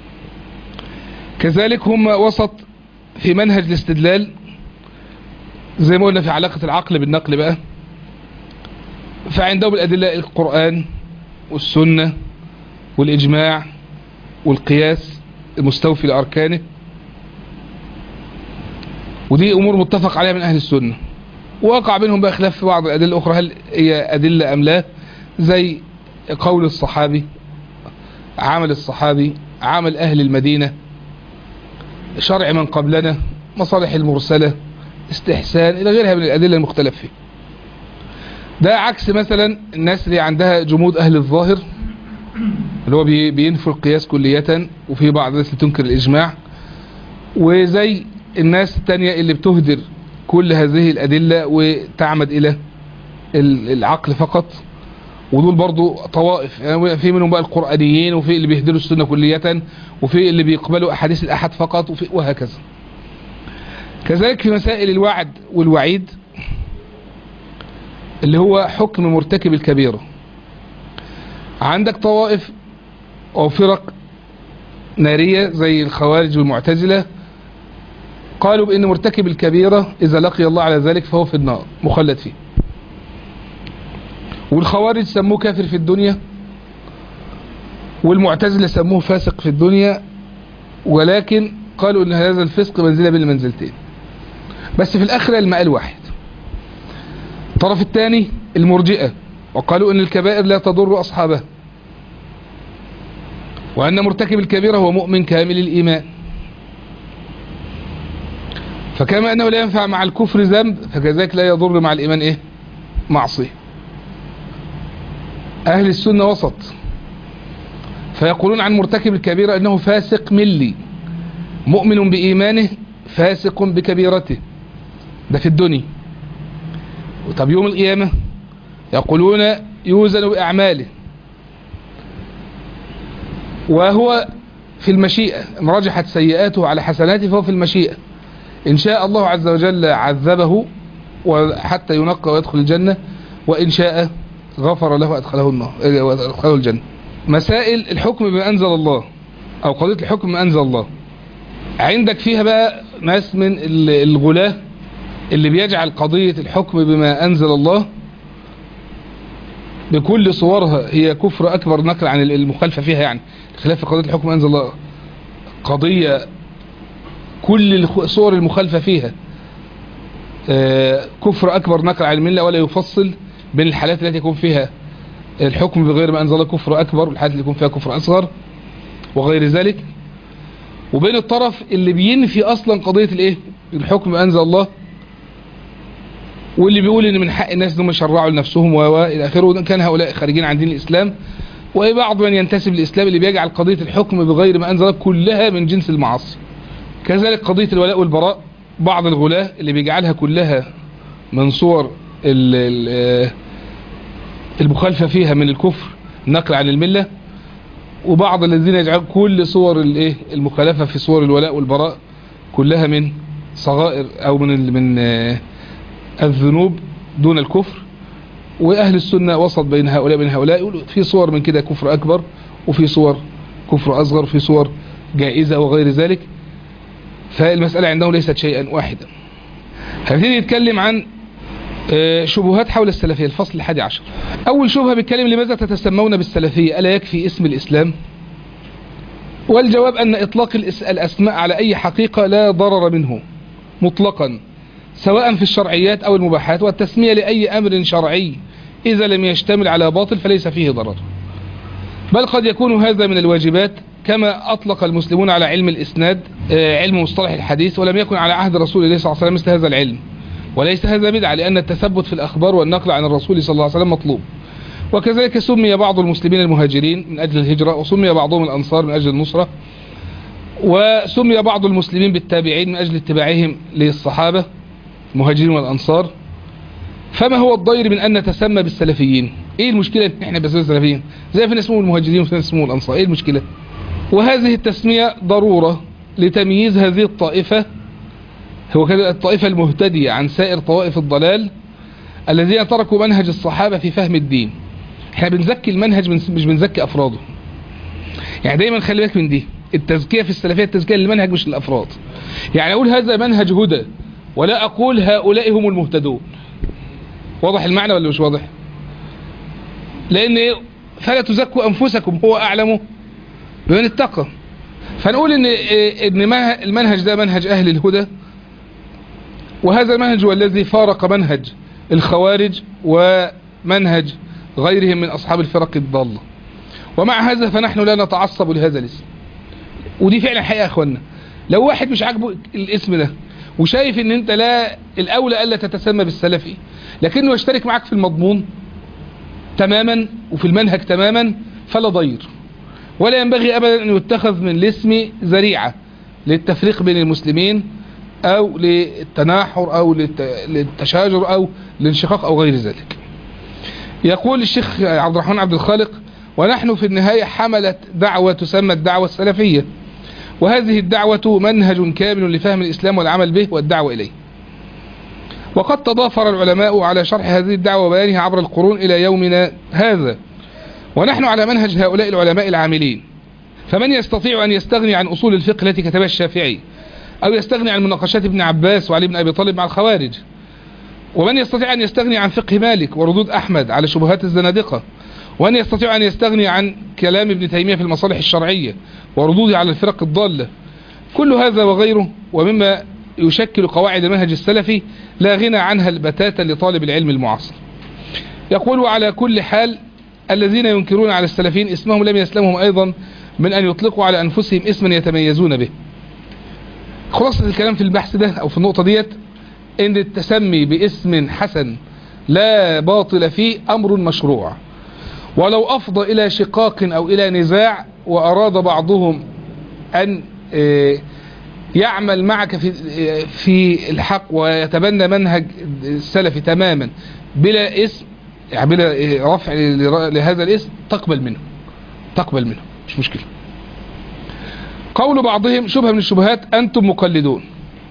كذلك هم وسط في منهج الاستدلال زي ما قلنا في علاقة العقل بالنقل بقى فعندهم الأدلة القرآن والسنة والإجماع والقياس المستوفي لأركانه ودي أمور متفق عليها من أهل السنة وقع بينهم بقى خلاف في بعض الأدلة الأخرى هل هي أدلة أم لا زي قول الصحابي عمل الصحابي عمل أهل المدينة شرع من قبلنا مصالح المرسلة استحسان إلى غيرها من الأدلة المختلف فيه ده عكس مثلا الناس اللي عندها جمود أهل الظاهر اللي هو بي- بينفوا القياس كلية وفي بعض الناس اللي تنكر الإجماع وزي الناس التانية اللي بتهدر كل هذه الأدلة وتعمد إلى ال- العقل فقط ودول برضو طوائف يعني في منهم بقى القرآنيين وفي اللي بيهدروا السنة كلية وفي اللي بيقبلوا أحاديث الأحد فقط وفي وهكذا كذلك في مسائل الوعد والوعيد اللي هو حكم مرتكب الكبيرة عندك طوائف أو فرق نارية زي الخوارج والمعتزلة قالوا بأن مرتكب الكبيرة إذا لقي الله على ذلك فهو في النار مخلد فيه والخوارج سموه كافر في الدنيا والمعتزلة سموه فاسق في الدنيا ولكن قالوا ان هذا الفسق منزلة بين المنزلتين بس في الاخرة المقال واحد الطرف الثاني المرجئة وقالوا ان الكبائر لا تضر اصحابها وان مرتكب الكبيرة هو مؤمن كامل الايمان فكما انه لا ينفع مع الكفر ذنب فكذلك لا يضر مع الايمان ايه معصية اهل السنة وسط فيقولون عن مرتكب الكبيرة انه فاسق ملي مؤمن بإيمانه فاسق بكبيرته ده في الدنيا طب يوم القيامة يقولون يوزن بأعماله وهو في المشيئة إن رجحت سيئاته على حسناته فهو في المشيئة إن شاء الله عز وجل عذبه وحتى ينقى ويدخل الجنة وإن شاء غفر له وأدخله النار وأدخله الجنة مسائل الحكم بما أنزل الله أو قضية الحكم بما أنزل الله عندك فيها بقى ناس من ال- الغلاة اللي بيجعل قضية الحكم بما أنزل الله بكل صورها هي كفر أكبر نقل عن المخالفة فيها يعني خلاف قضية الحكم بما أنزل الله قضية كل الخ- صور المخالفة فيها آه، كفر أكبر نقل عن الملة ولا يفصل بين الحالات التي يكون فيها الحكم بغير ما أنزل كفر أكبر والحالات اللي يكون فيها كفر أصغر وغير ذلك وبين الطرف اللي بينفي أصلا قضية الإيه الحكم أنزل الله واللي بيقول ان من حق الناس انهم يشرعوا لنفسهم و الى اخره كان هؤلاء خارجين عن دين الاسلام وبعض من ينتسب للاسلام اللي بيجعل قضيه الحكم بغير ما انزل كلها من جنس المعاصي كذلك قضيه الولاء والبراء بعض الغلاة اللي بيجعلها كلها من صور ال- ال- المخالفه فيها من الكفر النقل عن المله وبعض الذين يجعل كل صور الايه المخالفه في صور الولاء والبراء كلها من صغائر او من ال- من آه، الذنوب دون الكفر واهل السنه وسط بين هؤلاء وبين هؤلاء يقولوا في صور من كده كفر اكبر وفي صور كفر اصغر وفي صور جائزه وغير ذلك فالمساله عندهم ليست شيئا واحدا هنبتدي نتكلم عن آه، شبهات حول السلفية الفصل الحادي عشر أول شبهة بيتكلم لماذا تتسمون بالسلفية ألا يكفي اسم الإسلام والجواب أن إطلاق الإس- الأسماء على أي حقيقة لا ضرر منه مطلقا سواء في الشرعيات أو المباحات والتسمية لأي أمر شرعي إذا لم يشتمل على باطل فليس فيه ضرر بل قد يكون هذا من الواجبات كما أطلق المسلمون على علم الإسناد آه، علم مصطلح الحديث ولم يكن على عهد رسول الله صلى الله عليه وسلم مثل هذا العلم وليس هذا بدعة لأن التثبت في الأخبار والنقل عن الرسول صلى الله عليه وسلم مطلوب وكذلك سمي بعض المسلمين المهاجرين من أجل الهجرة وسمي بعضهم الأنصار من أجل النصرة وسمي بعض المسلمين بالتابعين من أجل اتباعهم للصحابة المهاجرين والأنصار فما هو الضير من أن نتسمى بالسلفيين ايه المشكلة ان احنا بس السلفيين زي في ناس اسمهم المهاجرين وفي ناس اسمهم الأنصار ايه المشكلة وهذه التسمية ضرورة لتمييز هذه الطائفة هو كده الطائفة المهتدية عن سائر طوائف الضلال الذين تركوا منهج الصحابة في فهم الدين احنا بنزكي المنهج من- مش بنزكي أفراده يعني دايما خلي بالك من دي التزكية في السلفية التزكية للمنهج مش للأفراد يعني أقول هذا منهج هدى ولا أقول هؤلاء هم المهتدون واضح المعنى ولا مش واضح لأن إيه؟ فلا تزكوا أنفسكم هو أعلم بمن اتقى فنقول ان إيه، ان ما- المنهج ده منهج اهل الهدى وهذا المنهج هو الذي فارق منهج الخوارج ومنهج غيرهم من اصحاب الفرق الضالة ومع هذا فنحن لا نتعصب لهذا الاسم ودي فعلا حقيقة يا اخوانا لو واحد مش عاجبه الاسم ده وشايف ان انت لا الاولى الا تتسمى بالسلفي لكنه يشترك معك في المضمون تماما وفي المنهج تماما فلا ضير ولا ينبغي أبدا أن يتخذ من الاسم ذريعة للتفريق بين المسلمين أو للتناحر أو للت- للتشاجر أو للانشقاق أو غير ذلك يقول الشيخ عبد الرحمن عبد الخالق ونحن في النهاية حملت دعوة تسمى الدعوة السلفية وهذه الدعوة منهج كامل لفهم الإسلام والعمل به والدعوة إليه وقد تضافر العلماء على شرح هذه الدعوة وبيانها عبر القرون إلى يومنا هذا ونحن على منهج هؤلاء العلماء العاملين فمن يستطيع أن يستغني عن أصول الفقه التي كتبها الشافعي أو يستغني عن مناقشات ابن عباس وعلي بن أبي طالب مع الخوارج ومن يستطيع أن يستغني عن فقه مالك وردود أحمد على شبهات الزنادقة وأن يستطيع أن يستغني عن كلام ابن تيمية في المصالح الشرعية وردوده على الفرق الضالة كل هذا وغيره ومما يشكل قواعد المنهج السلفي لا غنى عنها البتاتا لطالب العلم المعاصر يقول على كل حال الذين ينكرون على السلفيين اسمهم لم يسلمهم أيضا من أن يطلقوا على أنفسهم اسما يتميزون به خلاصة الكلام في البحث ده أو في النقطة ديت إن التسمي باسم حسن لا باطل فيه أمر مشروع ولو أفضى إلى شقاق أو إلى نزاع وأراد بعضهم أن آه، يعمل معك في آه، في الحق ويتبنى منهج السلفي تماما بلا اسم يعني بلا آه، رفع لر- لهذا الاسم تقبل منه تقبل منه مش مشكلة قول بعضهم شبهة من الشبهات أنتم مقلدون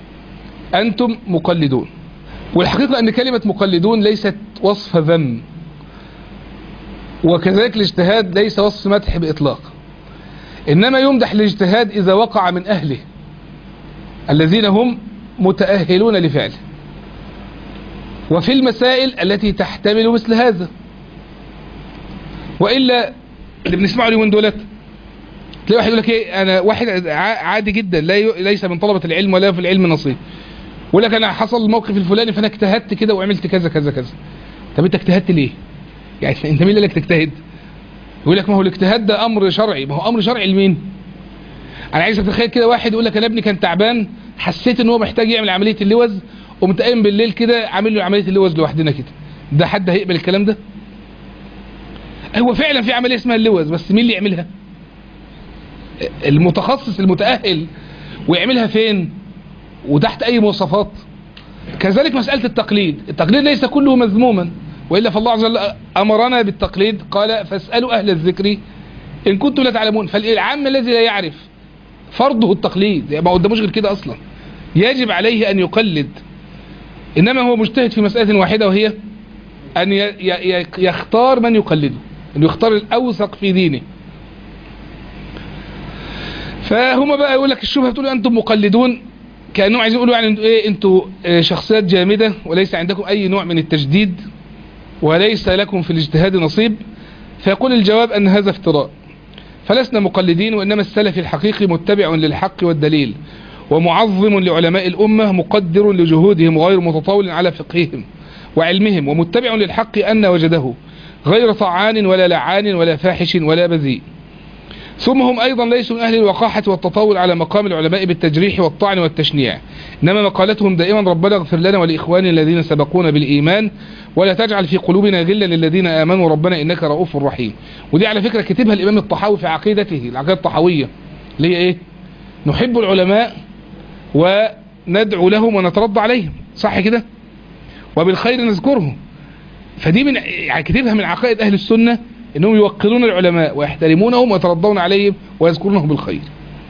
أنتم مقلدون والحقيقة أن كلمة مقلدون ليست وصف ذم وكذلك الاجتهاد ليس وصف مدح بإطلاق إنما يمدح الاجتهاد إذا وقع من أهله الذين هم متأهلون لفعله وفي المسائل التي تحتمل مثل هذا وإلا اللي بنسمعه اليومين دولت تلاقي واحد يقول لك ايه انا واحد ع- عادي جدا لا ي... ليس من طلبة العلم ولا في العلم نصيب يقول لك انا حصل الموقف الفلاني فانا اجتهدت كده وعملت كذا كذا كذا طب انت اجتهدت ليه يعني انت مين اللي قال لك تجتهد يقول لك ما هو الاجتهاد ده امر شرعي ما هو امر شرعي لمين انا عايزك تتخيل كده واحد يقول لك انا ابني كان تعبان حسيت ان هو محتاج يعمل عمليه اللوز قمت قايم بالليل كده عامل له عمليه اللوز لوحدنا كده ده حد هيقبل الكلام ده هو فعلا في عمليه اسمها اللوز بس مين اللي يعملها المتخصص المتاهل ويعملها فين وتحت اي مواصفات كذلك مساله التقليد التقليد ليس كله مذموما والا فالله عز وجل امرنا بالتقليد قال فاسالوا اهل الذكر ان كنتم لا تعلمون فالعام الذي لا يعرف فرضه التقليد يعني ما قداموش غير كده اصلا يجب عليه ان يقلد انما هو مجتهد في مساله واحده وهي ان ي- ي- ي- يختار من يقلده ان يختار الاوثق في دينه فهم بقى يقول لك الشبهه بتقول انتم مقلدون كانهم عايزين يقولوا يعني انتوا ايه انتوا آه، شخصيات جامده وليس عندكم اي نوع من التجديد وليس لكم في الاجتهاد نصيب فيقول الجواب ان هذا افتراء فلسنا مقلدين وإنما السلف الحقيقي متبع للحق والدليل ومعظم لعلماء الأمة مقدر لجهودهم غير متطاول على فقههم وعلمهم ومتبع للحق أن وجده غير طعان ولا لعان ولا فاحش ولا بذيء ثم هم أيضا ليسوا من أهل الوقاحة والتطاول على مقام العلماء بالتجريح والطعن والتشنيع إنما مقالتهم دائما ربنا اغفر لنا ولإخواننا الذين سبقونا بالإيمان ولا تجعل في قلوبنا غلا للذين آمنوا ربنا إنك رؤوف رحيم ودي على فكرة كتبها الإمام الطحاوي في عقيدته العقيدة الطحاوية اللي هي إيه نحب العلماء وندعو لهم ونترضى عليهم صح كده وبالخير نذكرهم فدي من يعني كتبها من عقائد أهل السنة انهم يوقرون العلماء ويحترمونهم ويترضون عليهم ويذكرونهم بالخير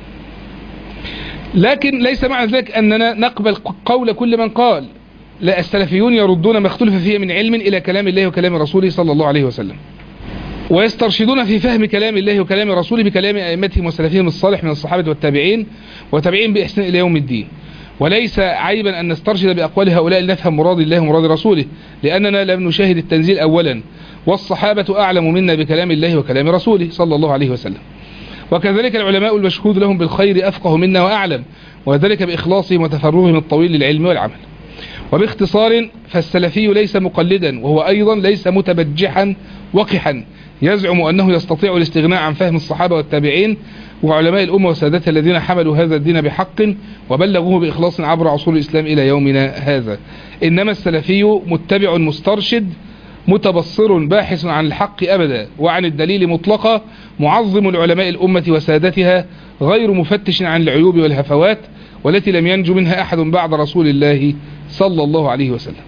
لكن ليس معنى ذلك اننا نقبل قول كل من قال لا السلفيون يردون ما اختلف فيه من علم الى كلام الله وكلام رسوله صلى الله عليه وسلم ويسترشدون في فهم كلام الله وكلام رسوله بكلام ائمتهم وسلفهم الصالح من الصحابه والتابعين وتابعين باحسان الى يوم الدين وليس عيبا أن نسترشد بأقوال هؤلاء لنفهم مراد الله ومراد رسوله لأننا لم نشاهد التنزيل أولا والصحابة أعلم منا بكلام الله وكلام رسوله صلى الله عليه وسلم وكذلك العلماء المشهود لهم بالخير أفقه منا وأعلم وذلك بإخلاصهم وتفرغهم الطويل للعلم والعمل وباختصار فالسلفي ليس مقلدا وهو أيضا ليس متبجحا وقحا يزعم أنه يستطيع الاستغناء عن فهم الصحابة والتابعين وعلماء الأمة وسادتها الذين حملوا هذا الدين بحق وبلغوه بإخلاص عبر عصور الإسلام إلى يومنا هذا إنما السلفي متبع مسترشد متبصر باحث عن الحق أبدا وعن الدليل مطلقا معظم العلماء الأمة وسادتها غير مفتش عن العيوب والهفوات والتي لم ينجو منها أحد بعد رسول الله صلى الله عليه وسلم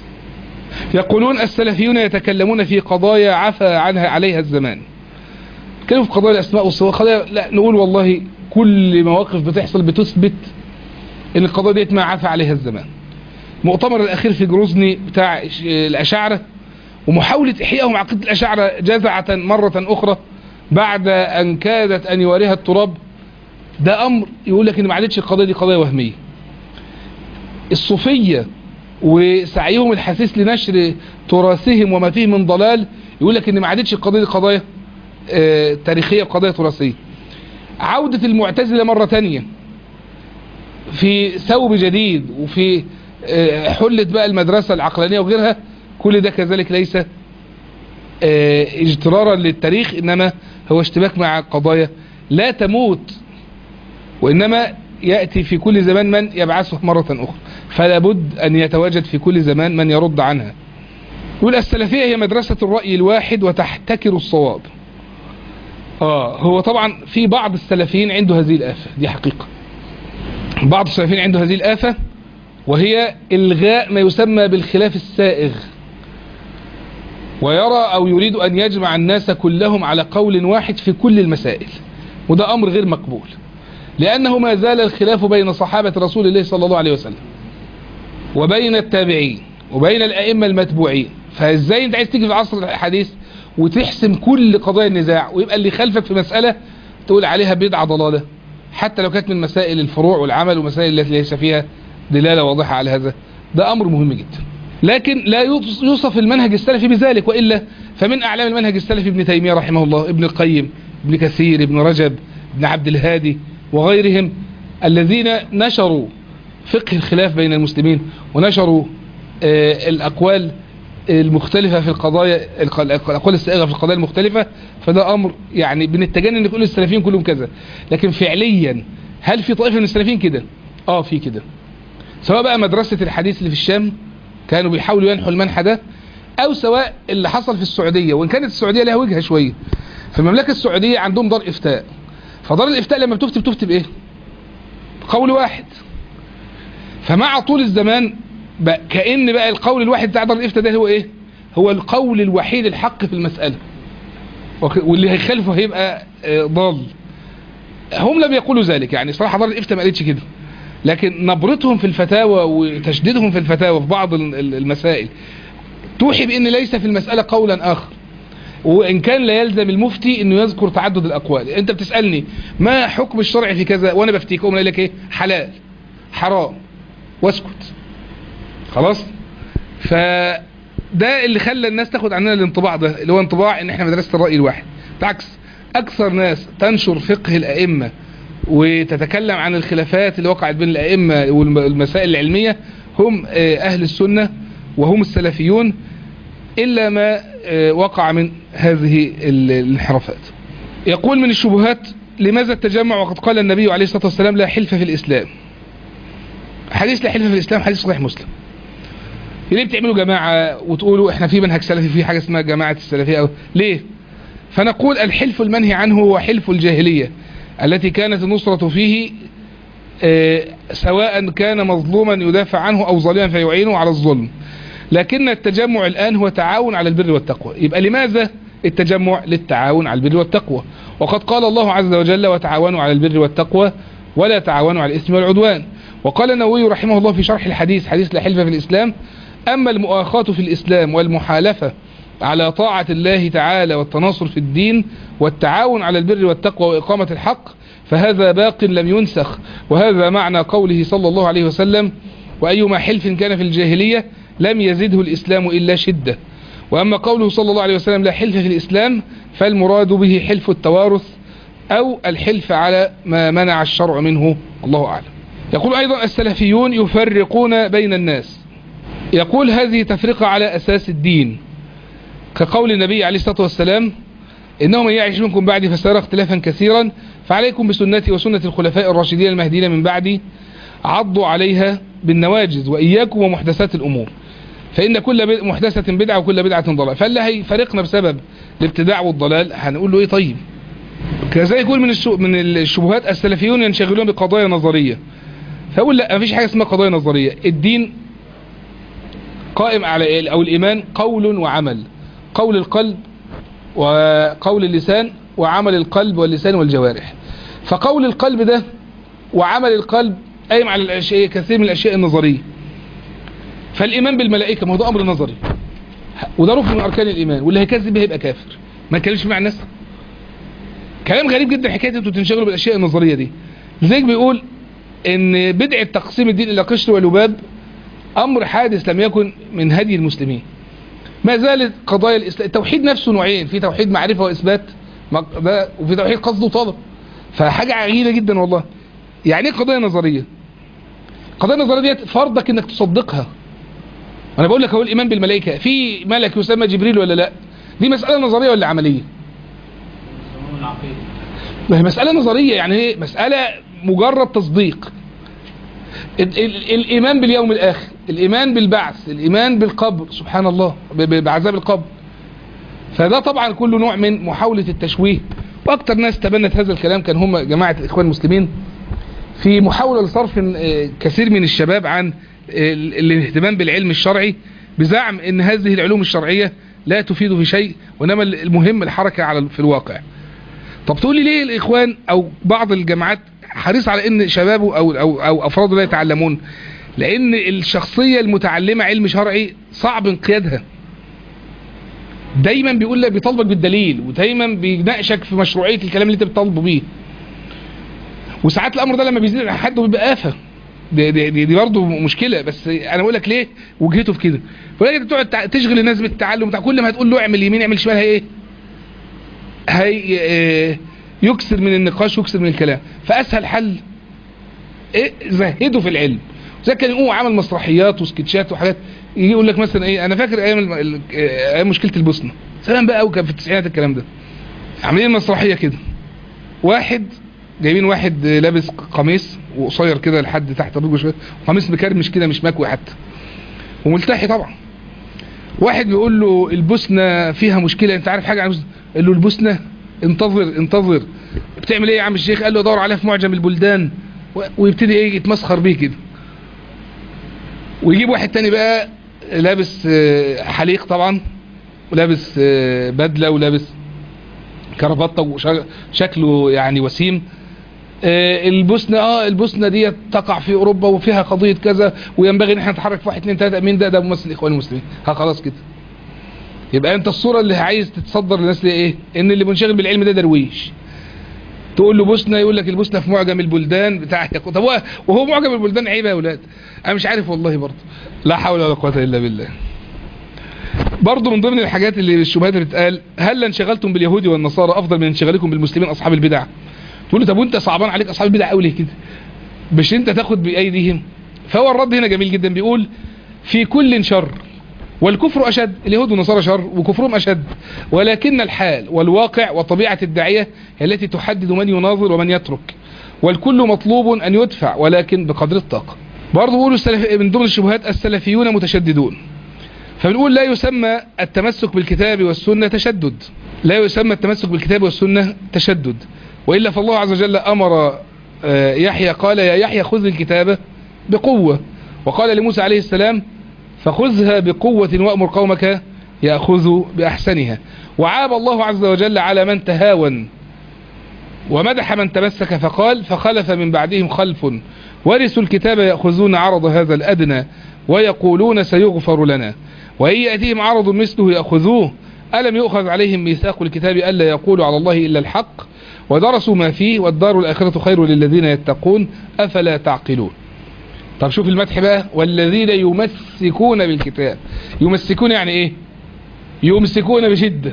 يقولون السلفيون يتكلمون في قضايا عفى عنها عليها الزمان كانوا في قضايا الأسماء والصفات قضايا لا نقول والله كل مواقف بتحصل بتثبت ان القضايا ديت ما عفى عليها الزمان المؤتمر الأخير في جروزني بتاع الأشاعرة ومحاولة إحيائهم عقيدة الأشاعرة جزعة مرة أخرى بعد أن كادت أن يواريها التراب ده أمر يقول لك إن ما عادتش القضايا دي قضايا وهمية الصوفية وسعيهم الحثيث لنشر تراثهم وما فيه من ضلال يقول لك إن ما عادتش القضايا دي قضايا آه تاريخية وقضايا تراثية عودة المعتزلة مرة تانية في ثوب جديد وفي آه حلة بقى المدرسة العقلانية وغيرها كل ده كذلك ليس اه اجترارا للتاريخ انما هو اشتباك مع قضايا لا تموت وانما يأتي في كل زمان من يبعثه مرة اخرى فلا بد ان يتواجد في كل زمان من يرد عنها يقول السلفية هي مدرسة الرأي الواحد وتحتكر الصواب اه هو طبعا في بعض السلفيين عنده هذه الآفة دي حقيقة بعض السلفيين عنده هذه الآفة وهي إلغاء ما يسمى بالخلاف السائغ ويرى أو يريد أن يجمع الناس كلهم على قول واحد في كل المسائل وده أمر غير مقبول لأنه ما زال الخلاف بين صحابة رسول الله صلى الله عليه وسلم وبين التابعين وبين الأئمة المتبوعين فإزاي أنت عايز تيجي في عصر الحديث وتحسم كل قضايا النزاع ويبقى اللي خلفك في مسألة تقول عليها بدعة ضلالة حتى لو كانت من مسائل الفروع والعمل ومسائل التي ليس فيها دلالة واضحة على هذا ده أمر مهم جدا لكن لا يوصف المنهج السلفي بذلك وإلا فمن أعلام المنهج السلفي ابن تيمية رحمه الله ابن القيم ابن كثير ابن رجب ابن عبد الهادي وغيرهم الذين نشروا فقه الخلاف بين المسلمين ونشروا آه الأقوال المختلفة في القضايا الق- الأقوال السائغة في القضايا المختلفة فده أمر يعني بنتجنن ان كل السلفيين كلهم كذا لكن فعليا هل في طائفة من السلفيين كده اه في كده سواء بقى مدرسة الحديث اللي في الشام كانوا بيحاولوا ينحوا المنحى ده او سواء اللي حصل في السعودية وان كانت السعودية لها وجهة شوية في المملكة السعودية عندهم دار افتاء فدار الافتاء لما بتفتي بتفتي بايه قول واحد فمع طول الزمان بقى كأن بقى القول الواحد بتاع دار الافتاء ده هو ايه هو القول الوحيد الحق في المسألة وك- واللي هيخالفه هيبقى آه، ضال هم لم يقولوا ذلك يعني صراحة دار الافتاء ما قالتش كده لكن نبرتهم في الفتاوى وتشديدهم في الفتاوى في بعض ال- ال- المسائل توحي بان ليس في المسألة قولا اخر وان كان لا يلزم المفتي انه يذكر تعدد الاقوال انت بتسألني ما حكم الشرع في كذا وانا بفتيك اقوم لك ايه حلال حرام واسكت خلاص فده اللي خلى الناس تاخد عننا الانطباع ده اللي هو انطباع ان احنا مدرسة الرأي الواحد بالعكس اكثر ناس تنشر فقه الائمة وتتكلم عن الخلافات اللي وقعت بين الائمة والمسائل العلمية هم آه، اهل السنة وهم السلفيون الا ما آه، وقع من هذه ال- الانحرافات يقول من الشبهات لماذا التجمع وقد قال النبي عليه الصلاة والسلام لا حلف في الاسلام حديث لا حلف في الاسلام حديث صحيح مسلم ليه بتعملوا جماعة وتقولوا احنا في منهج سلفي في حاجة اسمها جماعة السلفية أو ليه فنقول الحلف المنهي عنه هو حلف الجاهلية التي كانت النصرة فيه آه، سواء كان مظلوما يدافع عنه أو ظالما فيعينه على الظلم لكن التجمع الآن هو تعاون على البر والتقوى يبقى لماذا التجمع للتعاون على البر والتقوى وقد قال الله عز وجل وتعاونوا على البر والتقوى ولا تعاونوا على الإثم والعدوان وقال النووي رحمه الله في شرح الحديث حديث لا حلف في الإسلام أما المؤاخاة في الإسلام والمحالفة على طاعة الله تعالى والتناصر في الدين والتعاون على البر والتقوى وإقامة الحق فهذا باق لم ينسخ وهذا معنى قوله صلى الله عليه وسلم وأيما حلف كان في الجاهلية لم يزده الإسلام إلا شدة وأما قوله صلى الله عليه وسلم لا حلف في الإسلام فالمراد به حلف التوارث أو الحلف على ما منع الشرع منه الله أعلم يقول أيضا السلفيون يفرقون بين الناس يقول هذه تفرقة على أساس الدين كقول النبي عليه الصلاة والسلام إنه من يعيش منكم بعدي فسيرى اختلافا كثيرا فعليكم بسنتي وسنة الخلفاء الراشدين المهديين من بعدي عضوا عليها بالنواجز وإياكم ومحدثات الأمور فإن كل بد- محدثة بدعة وكل بدعة ضلال فاللي هيفرقنا بسبب الابتداع والضلال هنقول له إيه طيب كذلك يقول من الشو من الشبهات السلفيون ينشغلون بقضايا نظرية فأقول لا مفيش حاجة اسمها قضايا نظرية الدين قائم على إيه؟ أو الإيمان قول وعمل قول القلب وقول اللسان وعمل القلب واللسان والجوارح فقول القلب ده وعمل القلب قايم على الأشياء كثير من الأشياء النظرية فالإيمان بالملائكة ما هو ده أمر نظري وده ركن من أركان الإيمان واللي هيكذب به يبقى كافر ما يتكلمش مع الناس كلام غريب جدا حكاية انتوا تنشغلوا بالأشياء النظرية دي لذلك بيقول ان بدعة تقسيم الدين إلى قشر ولباب أمر حادث لم يكن من هدي المسلمين ما زالت قضايا الإسلام التوحيد نفسه نوعين في توحيد معرفة وإثبات ما- ده وفي توحيد قصد وطلب فحاجة عجيبة جدا والله يعني ايه قضايا نظرية قضايا نظرية ديت فرضك انك تصدقها انا بقول لك هو الايمان بالملائكة في ملك يسمى جبريل ولا لا دي مسألة نظرية ولا عملية ما هي مسألة نظرية يعني ايه مسألة مجرد تصديق ال ال الإيمان باليوم الآخر الإيمان بالبعث الإيمان بالقبر سبحان الله ب- ب- بعذاب القبر فده طبعا كله نوع من محاولة التشويه وأكتر ناس تبنت هذا الكلام كان هم جماعة الإخوان المسلمين في محاولة لصرف آه، كثير من الشباب عن ال- الاهتمام بالعلم الشرعي بزعم ان هذه العلوم الشرعية لا تفيد في شيء وانما المهم الحركة على في الواقع طب تقول لي ليه الاخوان او بعض الجماعات حريص على ان شبابه او او او افراده لا يتعلمون لان الشخصية المتعلمة علم شرعي صعب انقيادها دايما بيقول لك بيطالبك بالدليل ودايما بيناقشك في مشروعية الكلام اللي انت بتطالبه بيه وساعات الامر ده لما بيزيد عن حد بيبقى آفة دي, دي, دي, دي برضه مشكلة بس انا بقول لك ليه وجهته في كده ولكن انت تقعد تع- تشغل الناس بالتعلم بتاع كل ما هتقول له اعمل يمين اعمل شمال هي ايه هي آه، يكسر من النقاش ويكسر من الكلام فاسهل حل إيه؟ زهده في العلم زي كان يقوم عمل مسرحيات وسكتشات وحاجات يجي يقول لك مثلا ايه انا فاكر ايام الم- ال- ايام مشكله البوسنه سلام بقى وكان في التسعينات الكلام ده عاملين مسرحيه كده واحد جايبين واحد لابس قميص وقصير كده لحد تحت الركبه شويه قميص مكرمش كده مش مكوي حتى وملتحي طبعا واحد بيقول له البوسنه فيها مشكله انت عارف حاجه عن البوسنه قال له البوسنه انتظر انتظر بتعمل ايه يا عم الشيخ قال له ادور عليها في معجم البلدان و- ويبتدي ايه يتمسخر بيه كده ويجيب واحد تاني بقى لابس آه، حليق طبعا ولابس آه، بدله ولابس كرافته وشكله يعني وسيم آه، البوسنة اه البوسنة دي تقع في اوروبا وفيها قضية كذا وينبغي ان احنا نتحرك في واحد اتنين تلاتة مين ده ده ممثل اخوان المسلمين ها خلاص كده يبقى انت الصورة اللي عايز تتصدر للناس ليه ايه ان اللي منشغل بالعلم ده درويش تقول له بوسنة يقول لك البوسنة في معجم البلدان بتاع طب هو وهو معجم البلدان عيب يا اولاد انا مش عارف والله برضه لا حول ولا قوة الا بالله برضه من ضمن الحاجات اللي الشبهات اللي بتقال هل انشغلتم باليهود والنصارى افضل من انشغالكم بالمسلمين اصحاب البدع تقول له طب وانت صعبان عليك اصحاب البدع قوي ليه كده مش انت تاخد بايديهم فهو الرد هنا جميل جدا بيقول في كل شر والكفر اشد اليهود والنصارى شر وكفرهم اشد ولكن الحال والواقع وطبيعه الداعيه هي التي تحدد من يناظر ومن يترك والكل مطلوب ان يدفع ولكن بقدر الطاقه برضه بيقولوا السلف من ضمن الشبهات السلفيون متشددون فبنقول لا يسمى التمسك بالكتاب والسنة تشدد لا يسمى التمسك بالكتاب والسنة تشدد وإلا فالله عز وجل أمر آه، يحيى قال يا يحيى خذ الكتاب بقوة وقال لموسى عليه السلام فخذها بقوة وأمر قومك يأخذوا بأحسنها وعاب الله عز وجل على من تهاون ومدح من تمسك فقال فخلف من بعدهم خلف ورثوا الكتاب يأخذون عرض هذا الأدنى ويقولون سيغفر لنا وإن يأتيهم عرض مثله يأخذوه ألم يؤخذ عليهم ميثاق الكتاب ألا يقولوا على الله إلا الحق ودرسوا ما فيه والدار الآخرة خير للذين يتقون أفلا تعقلون طب شوف المدح بقى والذين يمسكون بالكتاب يمسكون يعني ايه يمسكون بشدة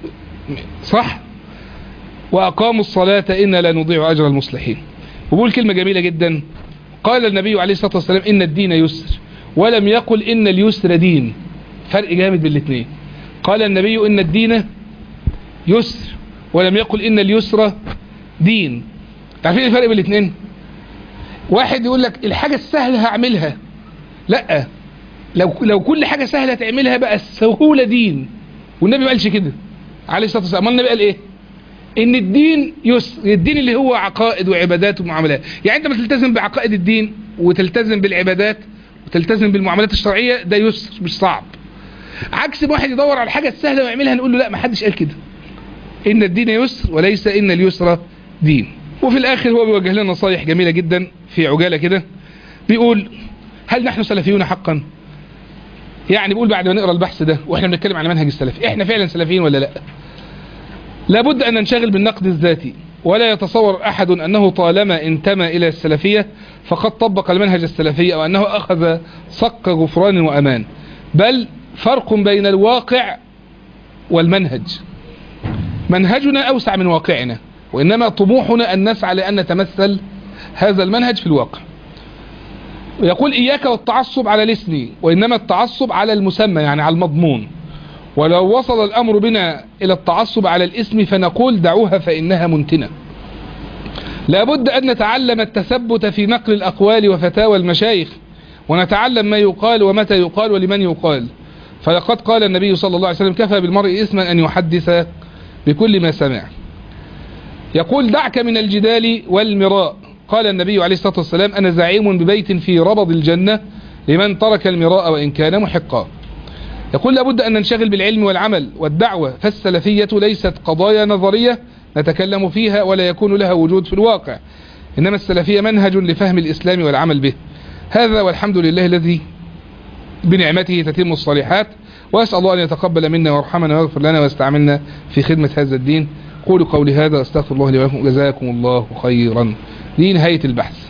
صح وأقاموا الصلاة إنا لا نضيع أجر المصلحين وبقول كلمة جميلة جدا قال النبي عليه الصلاة والسلام إن الدين يسر ولم يقل إن اليسر دين فرق جامد بين الاثنين قال النبي إن الدين يسر ولم يقل إن اليسر دين تعرفين الفرق بين الاثنين واحد يقول لك الحاجة السهلة هعملها لا لو لو كل حاجة سهلة تعملها بقى السهولة دين والنبي ما قالش كده عليه الصلاة والسلام امال النبي قال ايه ان الدين يسر الدين اللي هو عقائد وعبادات ومعاملات يعني انت ما تلتزم بعقائد الدين وتلتزم بالعبادات وتلتزم بالمعاملات الشرعية ده يسر مش صعب عكس ما واحد يدور على الحاجة السهلة ويعملها نقول له لا ما حدش قال كده ان الدين يسر وليس ان اليسر دين وفي الاخر هو بيوجه لنا نصايح جميلة جدا في عجالة كده بيقول هل نحن سلفيون حقا يعني بيقول بعد ما نقرا البحث ده واحنا بنتكلم عن منهج السلف احنا فعلا سلفيين ولا لا لابد ان ننشغل بالنقد الذاتي ولا يتصور احد انه طالما انتمى الى السلفية فقد طبق المنهج السلفي او انه اخذ صك غفران وامان بل فرق بين الواقع والمنهج منهجنا اوسع من واقعنا وانما طموحنا ان نسعى لان نتمثل هذا المنهج في الواقع يقول إياك والتعصب على الاسم وإنما التعصب على المسمى يعني على المضمون ولو وصل الأمر بنا إلى التعصب على الاسم فنقول دعوها فإنها منتنة لابد أن نتعلم التثبت في نقل الأقوال وفتاوى المشايخ ونتعلم ما يقال ومتى يقال ولمن يقال فلقد قال النبي صلى الله عليه وسلم كفى بالمرء إثما أن يحدث بكل ما سمع يقول دعك من الجدال والمراء قال النبي عليه الصلاة والسلام أنا زعيم ببيت في ربض الجنة لمن ترك المراء وإن كان محقا يقول لابد أن ننشغل بالعلم والعمل والدعوة فالسلفية ليست قضايا نظرية نتكلم فيها ولا يكون لها وجود في الواقع إنما السلفية منهج لفهم الإسلام والعمل به هذا والحمد لله الذي بنعمته تتم الصالحات وأسأل الله أن يتقبل منا ويرحمنا ويغفر لنا ويستعملنا في خدمة هذا الدين قولوا قولي هذا استغفر الله لي ولكم جزاكم الله خيرا دي نهاية البحث